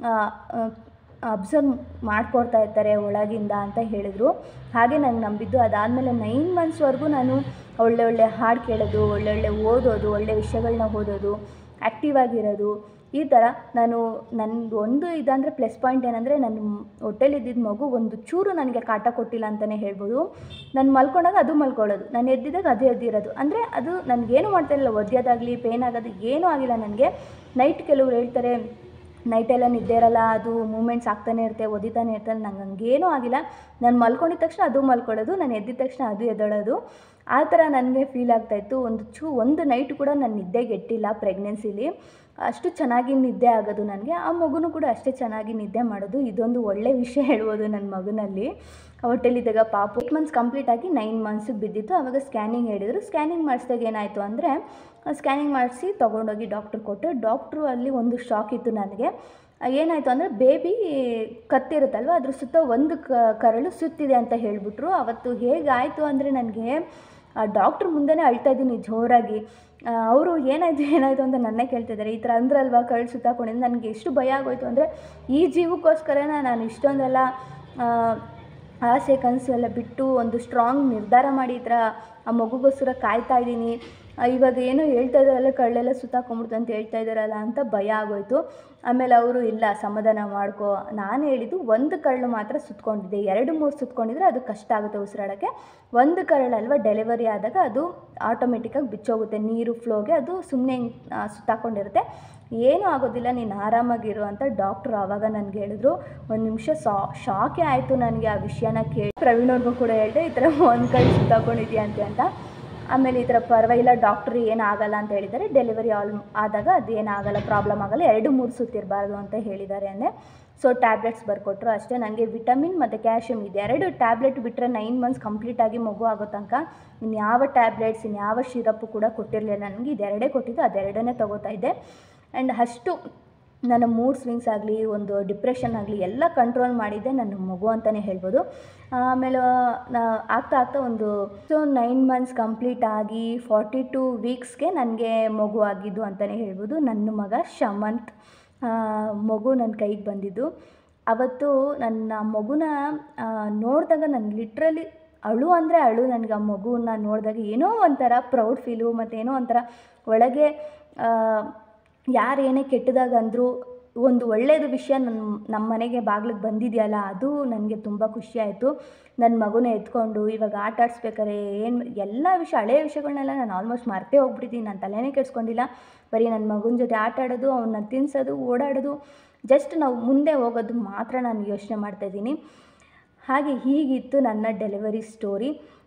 ಅಬ್ಸರ್ವ್ ಮಾಡ್ಕೊಳ್ತಾ ಇರ್ತಾರೆ ಒಳಗಿಂದ ಅಂತ ಹೇಳಿದರು ಹಾಗೆ ನಂಗೆ ನಂಬಿದ್ದು ಅದಾದಮೇಲೆ ನೈನ್ ಮಂತ್ಸ್ವರೆಗೂ ನಾನು ಒಳ್ಳೆ ಒಳ್ಳೆ ಹಾಡು ಕೇಳೋದು ಒಳ್ಳೊಳ್ಳೆ ಓದೋದು ಒಳ್ಳೆ ವಿಷಯಗಳನ್ನ ಓದೋದು ಆ್ಯಕ್ಟಿವ್ ಆಗಿರೋದು ಈ ಥರ ನಾನು ನನ್ನದು ಒಂದು ಇದಂದರೆ ಪ್ಲಸ್ ಪಾಯಿಂಟ್ ಏನಂದರೆ ನನ್ನ ಹೊಟ್ಟೆಲಿದ್ದಿದ್ದ ಮಗು ಒಂದು ಚೂರು ನನಗೆ ಕಾಟ ಕೊಟ್ಟಿಲ್ಲ ಅಂತಲೇ ಹೇಳ್ಬೋದು ನಾನು ಮಲ್ಕೊಂಡಾಗ ಅದು ಮಲ್ಕೊಳ್ಳೋದು ನಾನು ಎದ್ದಿದ್ದಾಗ ಅದು ಎದ್ದಿರೋದು ಅಂದರೆ ಅದು ನನಗೇನು ಮಾಡ್ತಾ ಇಲ್ಲ ಒದ್ಯೋದಾಗಲಿ ಪೇನ್ ಆಗೋದು ಏನೂ ಆಗಿಲ್ಲ ನನಗೆ ನೈಟ್ ಕೆಲವ್ರು ಹೇಳ್ತಾರೆ ನೈಟೆಲ್ಲ ನಿದ್ದೆ ಇರಲ್ಲ ಅದು ಮೂಮೆಂಟ್ಸ್ ಆಗ್ತಾನೆ ಇರುತ್ತೆ ಒದಿತಾನೆ ಇರ್ತಾನೆ ನಂಗೆ ಹಂಗೇನೂ ಆಗಿಲ್ಲ ನಾನು ಮಲ್ಕೊಂಡಿದ ತಕ್ಷಣ ಅದು ಮಲ್ಕೊಳ್ಳೋದು ನಾನು ಎದ್ದಿದ ತಕ್ಷಣ ಅದು ಎದ್ದೇಳೋದು ಆ ಥರ ನನಗೆ ಫೀಲ್ ಆಗ್ತಾಯಿತ್ತು ಒಂದು ಚೂ ಒಂದು ನೈಟ್ ಕೂಡ ನಾನು ನಿದ್ದೆ ಗೆಟ್ಟಿಲ್ಲ ಪ್ರೆಗ್ನೆನ್ಸಿಲಿ ಅಷ್ಟು ಚೆನ್ನಾಗಿ ನಿದ್ದೆ ಆಗೋದು ನನಗೆ ಆ ಮಗುನೂ ಕೂಡ ಅಷ್ಟೇ ಚೆನ್ನಾಗಿ ನಿದ್ದೆ ಮಾಡೋದು ಇದೊಂದು ಒಳ್ಳೆ ವಿಷಯ ಹೇಳ್ಬೋದು ನನ್ನ ಮಗನಲ್ಲಿ ಹೊಟ್ಟೆಲಿದ್ದಾಗ ಪಾಪು ಏಟ್ ಮಂತ್ಸ್ ಕಂಪ್ಲೀಟ್ ಆಗಿ ನೈನ್ ಮಂತ್ಸಿಗೆ ಬಿದ್ದಿತ್ತು ಆವಾಗ ಸ್ಕ್ಯಾನಿಂಗ್ ಹೇಳಿದರು ಸ್ಕ್ಯಾನಿಂಗ್ ಮಾಡಿಸಿದಾಗ ಏನಾಯಿತು ಅಂದರೆ ಸ್ಕ್ಯಾನಿಂಗ್ ಮಾಡಿಸಿ ತೊಗೊಂಡೋಗಿ ಡಾಕ್ಟ್ರ್ ಕೊಟ್ಟು ಡಾಕ್ಟ್ರು ಅಲ್ಲಿ ಒಂದು ಶಾಕ್ ಇತ್ತು ನನಗೆ ಏನಾಯಿತು ಅಂದರೆ ಬೇಬಿ ಕತ್ತಿರುತ್ತಲ್ವ ಅದ್ರ ಸುತ್ತ ಒಂದು ಕ ಕರಳು ಸುತ್ತಿದೆ ಅಂತ ಹೇಳಿಬಿಟ್ರು ಅವತ್ತು ಹೇಗಾಯಿತು ಅಂದರೆ ನನಗೆ ಡಾಕ್ಟ್ರ್ ಮುಂದೆನೇ ಅಳ್ತಾ ಇದ್ದೀನಿ ಜೋರಾಗಿ ಅವರು ಏನಾಯಿತು ಏನಾಯಿತು ಅಂತ ನನ್ನೇ ಕೇಳ್ತಿದ್ದಾರೆ ಈ ಥರ ಅಂದ್ರಲ್ವಾ ಕರಳು ಸುತ್ತಾಕೊಂಡಿದ್ದು ನನಗೆ ಎಷ್ಟು ಭಯ ಆಗೋಯ್ತು ಅಂದರೆ ಈ ಜೀವಕ್ಕೋಸ್ಕರನೇ ನಾನು ಇಷ್ಟೊಂದೆಲ್ಲ ಆ, ಆಸೆ ಕನಸು ಎಲ್ಲ ಬಿಟ್ಟು ಒಂದು ಸ್ಟ್ರಾಂಗ್ ನಿರ್ಧಾರ ಮಾಡಿ ಈ ಥರ ಆ ಮಗುಗೋಸ್ಕರ ಕಾಯ್ತಾ ಇದ್ದೀನಿ ಆ, ಇವಾಗ ಏನೋ ಹೇಳ್ತಾ ಇದ್ದಾರಲ್ಲ ಕಳ್ಳೆಲ್ಲ ಸುತ್ತಾಕೊಂಬಿಡ್ತು ಅಂತ ಹೇಳ್ತಾ ಇದ್ದಾರಲ್ಲ ಅಂತ ಭಯ ಆಗೋಯ್ತು ಆಮೇಲೆ ಅವರು ಇಲ್ಲ ಸಮಾಧಾನ ಮಾಡ್ಕೊ ನಾನು ಹೇಳಿದ್ದು ಒಂದು ಕರಳು ಮಾತ್ರ ಸುತ್ಕೊಂಡಿದ್ದೆ ಎರಡು ಮೂರು ಸುತ್ಕೊಂಡಿದ್ರೆ ಅದು ಕಷ್ಟ ಆಗುತ್ತೆ ಉಸಿರಾಡೋಕ್ಕೆ ಒಂದು ಕರಳಲ್ವ ಡೆಲಿವರಿ ಆದಾಗ ಅದು ಆಟೋಮೆಟಿಕ್ಕಾಗಿ ಬಿಚ್ಚೋಗುತ್ತೆ ನೀರು ಫ್ಲೋಗೆ ಅದು ಸುಮ್ಮನೆ ಸುತ್ತಾಕೊಂಡಿರುತ್ತೆ ಏನೂ ಆಗೋದಿಲ್ಲ ನೀನು ಆರಾಮಾಗಿರು ಅಂತ ಡಾಕ್ಟ್ರು ಆವಾಗ ನನಗೆ ಹೇಳಿದ್ರು ಒಂದು ನಿಮಿಷ ಸಾ ಶಾಕೇ ಆಯಿತು ನನಗೆ ಆ ವಿಷಯನ ಕೇಳಿ ಪ್ರವೀಣ್ ಅವ್ರಿಗೂ ಕೂಡ ಹೇಳಿದೆ ಈ ಥರ ಒಂದು ಕೈ ಸುತ್ತಾಕೊಂಡಿದ್ಯಾ ಅಂತ ಅಂತ ಆಮೇಲೆ ಈ ಥರ ಪರವಾಗಿಲ್ಲ ಡಾಕ್ಟ್ರು ಏನಾಗಲ್ಲ ಅಂತ ಹೇಳಿದ್ದಾರೆ ಡೆಲಿವರಿ ಆಲ್ ಆದಾಗ ಅದೇನಾಗಲ್ಲ ಪ್ರಾಬ್ಲಮ್ ಆಗಲ್ಲ ಎರಡು ಮೂರು ಸುತ್ತಿರಬಾರ್ದು ಅಂತ ಹೇಳಿದ್ದಾರೆ ಅಂದೆ ಸೊ ಟ್ಯಾಬ್ಲೆಟ್ಸ್ ಬರ್ಕೊಟ್ರು ಅಷ್ಟೇ ನನಗೆ ವಿಟಮಿನ್ ಮತ್ತು ಕ್ಯಾಲ್ಶಿಯಮ್ ಇದೆರಡು ಟ್ಯಾಬ್ಲೆಟ್ ಬಿಟ್ಟರೆ ನೈನ್ ಮಂತ್ಸ್ ಕಂಪ್ಲೀಟಾಗಿ ಮಗು ಆಗೋ ತನಕ ಇನ್ಯಾವ ಟ್ಯಾಬ್ಲೆಟ್ಸ್ ಇನ್ಯಾವ ಶಿರಪ್ಪು ಕೂಡ ಕೊಟ್ಟಿರಲಿಲ್ಲ ನನಗೆ ಇದೆರಡೇ ಕೊಟ್ಟಿದ್ದು ಅದೆರಡನ್ನೇ ತೊಗೋತಾ ಇದ್ದೆ ಆ್ಯಂಡ್ ಅಷ್ಟು ನನ್ನ ಮೂಡ್ ಸ್ವಿಂಗ್ಸ್ ಆಗಲಿ ಒಂದು ಡಿಪ್ರೆಷನ್ ಆಗಲಿ ಎಲ್ಲ ಕಂಟ್ರೋಲ್ ಮಾಡಿದ್ದೆ ನನ್ನ ಮಗು ಅಂತಲೇ ಹೇಳ್ಬೋದು ಆಮೇಲೆ ನಾ ಆಗ್ತಾ ಆಗ್ತಾ ಒಂದು ಸೊ ನೈನ್ ಮಂತ್ಸ್ ಕಂಪ್ಲೀಟ್ ಆಗಿ ಫಾರ್ಟಿ ಟು ವೀಕ್ಸ್ಗೆ ನನಗೆ ಮಗು ಆಗಿದ್ದು ಅಂತಲೇ ಹೇಳ್ಬೋದು ನನ್ನ ಮಗ ಶಮಂತ್ ಆ, ಮಗು ನನ್ನ ಕೈಗೆ ಬಂದಿದ್ದು ಅವತ್ತು ನನ್ನ ಮಗುನ ಆ, ನೋಡಿದಾಗ ನಾನು ಲಿಟ್ರಲಿ ಅಳು ಅಂದರೆ ಅಳು ನನಗೆ ಆ ಮಗುನ ನೋಡಿದಾಗ ಏನೋ ಒಂಥರ ಪ್ರೌಡ್ ಫೀಲು ಮತ್ತು ಏನೋ ಒಂಥರ ಒಳಗೆ ಆ, ಯಾರು ಏನೇ ಕೆಟ್ಟದಾಗ ಅಂದರೂ ಒಂದು ಒಳ್ಳೆಯದು ವಿಷಯ ನನ್ನ ನಮ್ಮ ಮನೆಗೆ ಬಾಗಿಲಿಗೆ ಬಂದಿದೆಯಲ್ಲ ಅದು ನನಗೆ ತುಂಬ ಖುಷಿ ಆಯಿತು ನನ್ನ ಮಗುನ ಎತ್ಕೊಂಡು ಇವಾಗ ಆಟ ಆಡಿಸ್ಬೇಕಾರೆ ಏನು ಎಲ್ಲ ವಿಷಯ ಹಳೆಯ ವಿಷಯಗಳನ್ನೆಲ್ಲ ನಾನು ಆಲ್ಮೋಸ್ಟ್ ಮರ್ತೇ ಹೋಗ್ಬಿಟ್ಟಿದ್ದೀನಿ ನಾನು ತಲೆನೇ ಕೆಡ್ಸ್ಕೊಂಡಿಲ್ಲ ಬರೀ ನನ್ನ ಮಗುನ ಜೊತೆ ಆಟ ಆಡೋದು ಅವನ್ನ ತಿನ್ಸೋದು ಓಡಾಡೋದು ಜಸ್ಟ್ ನಾವು ಮುಂದೆ ಹೋಗೋದು ಮಾತ್ರ ನಾನು ಯೋಚನೆ ಮಾಡ್ತಾಯಿದ್ದೀನಿ ಹಾಗೆ ಹೀಗಿತ್ತು ನನ್ನ ಡೆಲಿವರಿ ಸ್ಟೋರಿ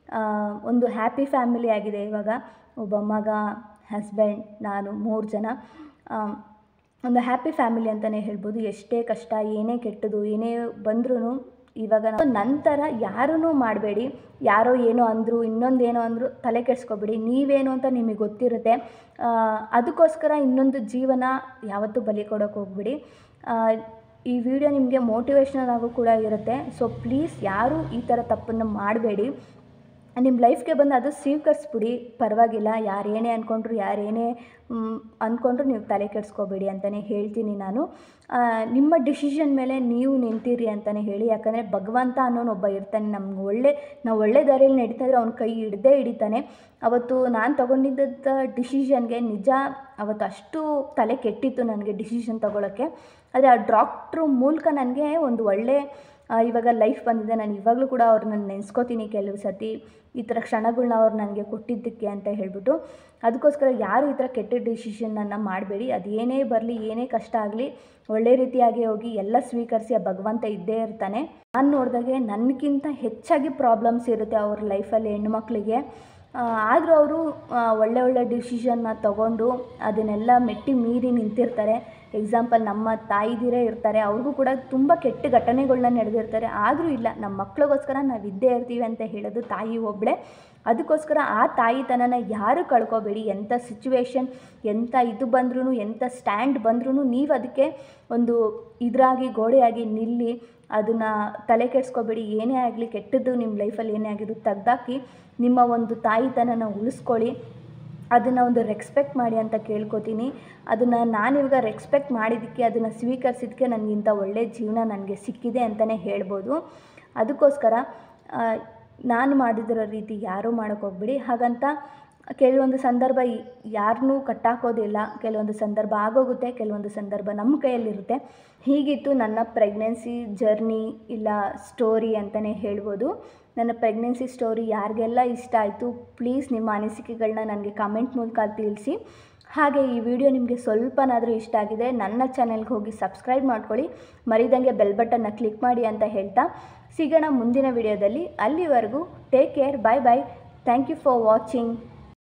ಒಂದು ಹ್ಯಾಪಿ ಫ್ಯಾಮಿಲಿ ಆಗಿದೆ ಇವಾಗ ಒಬ್ಬ ಮಗ ಹಸ್ಬೆಂಡ್ ನಾನು ಮೂರು ಜನ ಆ, ಒಂದು ಹ್ಯಾಪಿ ಫ್ಯಾಮಿಲಿ ಅಂತಲೇ ಹೇಳ್ಬೋದು ಎಷ್ಟೇ ಕಷ್ಟ ಏನೇ ಕೆಟ್ಟದು ಏನೇ ಬಂದ್ರೂ ಇವಾಗ ನಾವು ನಂತರ ಯಾರೂ ಮಾಡಬೇಡಿ ಯಾರೋ ಏನೋ ಅಂದರು ಇನ್ನೊಂದು ಏನೋ ಅಂದರು ತಲೆ ಕೆಡಿಸ್ಕೊಬೇಡಿ ನೀವೇನು ಅಂತ ನಿಮಗೆ ಗೊತ್ತಿರುತ್ತೆ ಆ, ಅದಕ್ಕೋಸ್ಕರ ಇನ್ನೊಂದು ಜೀವನ ಯಾವತ್ತೂ ಬಲಿ ಕೊಡೋಕೆ ಹೋಗ್ಬಿಡಿ ಆ, ಈ ವಿಡಿಯೋ ನಿಮಗೆ ಮೋಟಿವೇಶ್ನಲ್ ಆಗೋ ಕೂಡ ಇರುತ್ತೆ ಸೊ ಪ್ಲೀಸ್ ಯಾರೂ ಈ ಥರ ತಪ್ಪನ್ನು ಮಾಡಬೇಡಿ ನಿಮ್ಮ ಲೈಫ್ಗೆ ಬಂದು ಅದು ಸ್ವೀಕರಿಸ್ಬಿಡಿ ಪರವಾಗಿಲ್ಲ ಯಾರು ಏನೇ ಅಂದ್ಕೊಂಡ್ರು ಯಾರು ಏನೇ ಮ್, ಅಂದ್ಕೊಂಡ್ರು ನೀವು ತಲೆ ಕೆಡಿಸ್ಕೋಬೇಡಿ ಅಂತಲೇ ಹೇಳ್ತೀನಿ ನಾನು ಆ, ನಿಮ್ಮ ಡಿಸಿಷನ್ ಮೇಲೆ ನೀವು ನಿಂತಿರಿ ಅಂತಲೇ ಹೇಳಿ ಯಾಕಂದರೆ ಭಗವಂತ ಅನ್ನೋನು ಒಬ್ಬ ಇರ್ತಾನೆ ನಮ್ಗೆ ಒಳ್ಳೆ ನಾವು ಒಳ್ಳೆ ದಾರಿಯಲ್ಲಿ ನಡೀತಾ ಇದ್ರೆ ಅವ್ನ ಕೈ ಹಿಡ್ದೇ ಹಿಡಿತಾನೆ ಅವತ್ತು ನಾನು ತೊಗೊಂಡಿದ್ದ ಡಿಸಿಷನ್ಗೆ ನಿಜ ಅವತ್ತು ಅಷ್ಟು ತಲೆ ಕೆಟ್ಟಿತ್ತು ನನಗೆ ಡಿಸಿಷನ್ ತೊಗೊಳಕ್ಕೆ ಆದರೆ ಆ ಡಾಕ್ಟ್ರು ಮೂಲಕ ನನಗೆ ಒಂದು ಒಳ್ಳೆ ಆ, ಇವಾಗ ಲೈಫ್ ಬಂದಿದೆ ನಾನು ಇವಾಗಲೂ ಕೂಡ ಅವ್ರನ್ನ ನೆನೆಸ್ಕೋತೀನಿ ಕೆಲವು ಸತಿ ಈ ಥರ ಕ್ಷಣಗಳನ್ನ ಅವ್ರು ನನಗೆ ಕೊಟ್ಟಿದ್ದಕ್ಕೆ ಅಂತ ಹೇಳ್ಬಿಟ್ಟು ಅದಕ್ಕೋಸ್ಕರ ಯಾರು ಈ ಥರ ಕೆಟ್ಟ ಡಿಸಿಷನನ್ನು ಮಾಡಬೇಡಿ ಅದು ಏನೇ ಬರಲಿ ಏನೇ ಕಷ್ಟ ಆಗಲಿ ಒಳ್ಳೆ ರೀತಿಯಾಗಿ ಹೋಗಿ ಎಲ್ಲ ಸ್ವೀಕರಿಸಿ ಆ ಭಗವಂತ ಇದ್ದೇ ಇರ್ತಾನೆ ನಾನು ನೋಡಿದಾಗೆ ನನಗಿಂತ ಹೆಚ್ಚಾಗಿ ಪ್ರಾಬ್ಲಮ್ಸ್ ಇರುತ್ತೆ ಅವ್ರ ಲೈಫಲ್ಲಿ ಹೆಣ್ಮಕ್ಳಿಗೆ ಆದರೂ ಅವರು ಒಳ್ಳೆ ಒಳ್ಳೆ ಡಿಸಿಷನ್ನ ತಗೊಂಡು ಅದನ್ನೆಲ್ಲ ಮೆಟ್ಟಿ ಮೀರಿ ನಿಂತಿರ್ತಾರೆ ಎಕ್ಸಾಂಪಲ್ ನಮ್ಮ ತಾಯಿದಿರೇ ಇರ್ತಾರೆ ಅವ್ರಿಗೂ ಕೂಡ ತುಂಬ ಕೆಟ್ಟ ಘಟನೆಗಳನ್ನ ನಡೆದಿರ್ತಾರೆ ಆದರೂ ಇಲ್ಲ ನಮ್ಮ ಮಕ್ಳಿಗೋಸ್ಕರ ನಾವು ಇದ್ದೇ ಇರ್ತೀವಿ ಅಂತ ಹೇಳೋದು ತಾಯಿ ಒಬ್ಬಳೇ ಅದಕ್ಕೋಸ್ಕರ ಆ ತಾಯಿತನನ ಯಾರು ಕಳ್ಕೊಬೇಡಿ ಎಂಥ ಸಿಚುವೇಶನ್ ಎಂಥ ಇದು ಬಂದ್ರೂ ಎಂಥ ಸ್ಟ್ಯಾಂಡ್ ಬಂದ್ರೂ ನೀವು ಅದಕ್ಕೆ ಒಂದು ಇದ್ರಾಗಿ ಗೋಡೆಯಾಗಿ ನಿಲ್ಲಿ ಅದನ್ನು ತಲೆ ಕೆಡಿಸ್ಕೋಬೇಡಿ ಏನೇ ಆಗಲಿ ಕೆಟ್ಟದ್ದು ನಿಮ್ಮ ಲೈಫಲ್ಲಿ ಏನೇ ಆಗಿದ್ದು ತೆಗ್ದಾಕಿ ನಿಮ್ಮ ಒಂದು ತಾಯಿತನನ ಉಳಿಸ್ಕೊಳ್ಳಿ ಅದನ್ನು ಒಂದು ರೆಕ್ಸ್ಪೆಕ್ಟ್ ಮಾಡಿ ಅಂತ ಕೇಳ್ಕೊತೀನಿ ಅದನ್ನು ನಾನಿವಾಗ ರೆಕ್ಸ್ಪೆಕ್ಟ್ ಮಾಡಿದ್ದಕ್ಕೆ ಅದನ್ನು ಸ್ವೀಕರಿಸಿದ್ದಕ್ಕೆ ನನಗಿಂತ ಒಳ್ಳೆ ಜೀವನ ನನಗೆ ಸಿಕ್ಕಿದೆ ಅಂತಲೇ ಹೇಳ್ಬೋದು ಅದಕ್ಕೋಸ್ಕರ ಆ, ನಾನು ಮಾಡಿದಿರೋ ರೀತಿ ಯಾರೂ ಮಾಡೋಕ್ಕೆ ಹೋಗ್ಬಿಡಿ ಹಾಗಂತ ಕೆಲವೊಂದು ಸಂದರ್ಭ ಯಾರನ್ನೂ ಕಟ್ಟಾಕೋದಿಲ್ಲ ಕೆಲವೊಂದು ಸಂದರ್ಭ ಆಗೋಗುತ್ತೆ ಕೆಲವೊಂದು ಸಂದರ್ಭ ನಮ್ಮ ಕೈಯಲ್ಲಿರುತ್ತೆ ಹೀಗಿತ್ತು ನನ್ನ ಪ್ರೆಗ್ನೆನ್ಸಿ ಜರ್ನಿ ಇಲ್ಲ ಸ್ಟೋರಿ ಅಂತಲೇ ಹೇಳ್ಬೋದು ನನ್ನ ಪ್ರೆಗ್ನೆನ್ಸಿ ಸ್ಟೋರಿ ಯಾರಿಗೆಲ್ಲ ಇಷ್ಟ ಆಯಿತು ಪ್ಲೀಸ್ ನಿಮ್ಮ ಅನಿಸಿಕೆಗಳನ್ನ ನನಗೆ ಕಮೆಂಟ್ ಮೂಲಕ ತಿಳಿಸಿ ಹಾಗೆ ಈ ವಿಡಿಯೋ ನಿಮಗೆ ಸ್ವಲ್ಪನಾದರೂ ಇಷ್ಟ ಆಗಿದೆ ನನ್ನ ಚಾನೆಲ್ಗೆ ಹೋಗಿ ಸಬ್ಸ್ಕ್ರೈಬ್ ಮಾಡ್ಕೊಳ್ಳಿ ಮರಿದಂಗೆ ಬೆಲ್ ಬಟನ್ನ ಕ್ಲಿಕ್ ಮಾಡಿ ಅಂತ ಹೇಳ್ತಾ ಸಿಗೋಣ ಮುಂದಿನ ವಿಡಿಯೋದಲ್ಲಿ ಅಲ್ಲಿವರೆಗೂ take care bye bye thank you for watching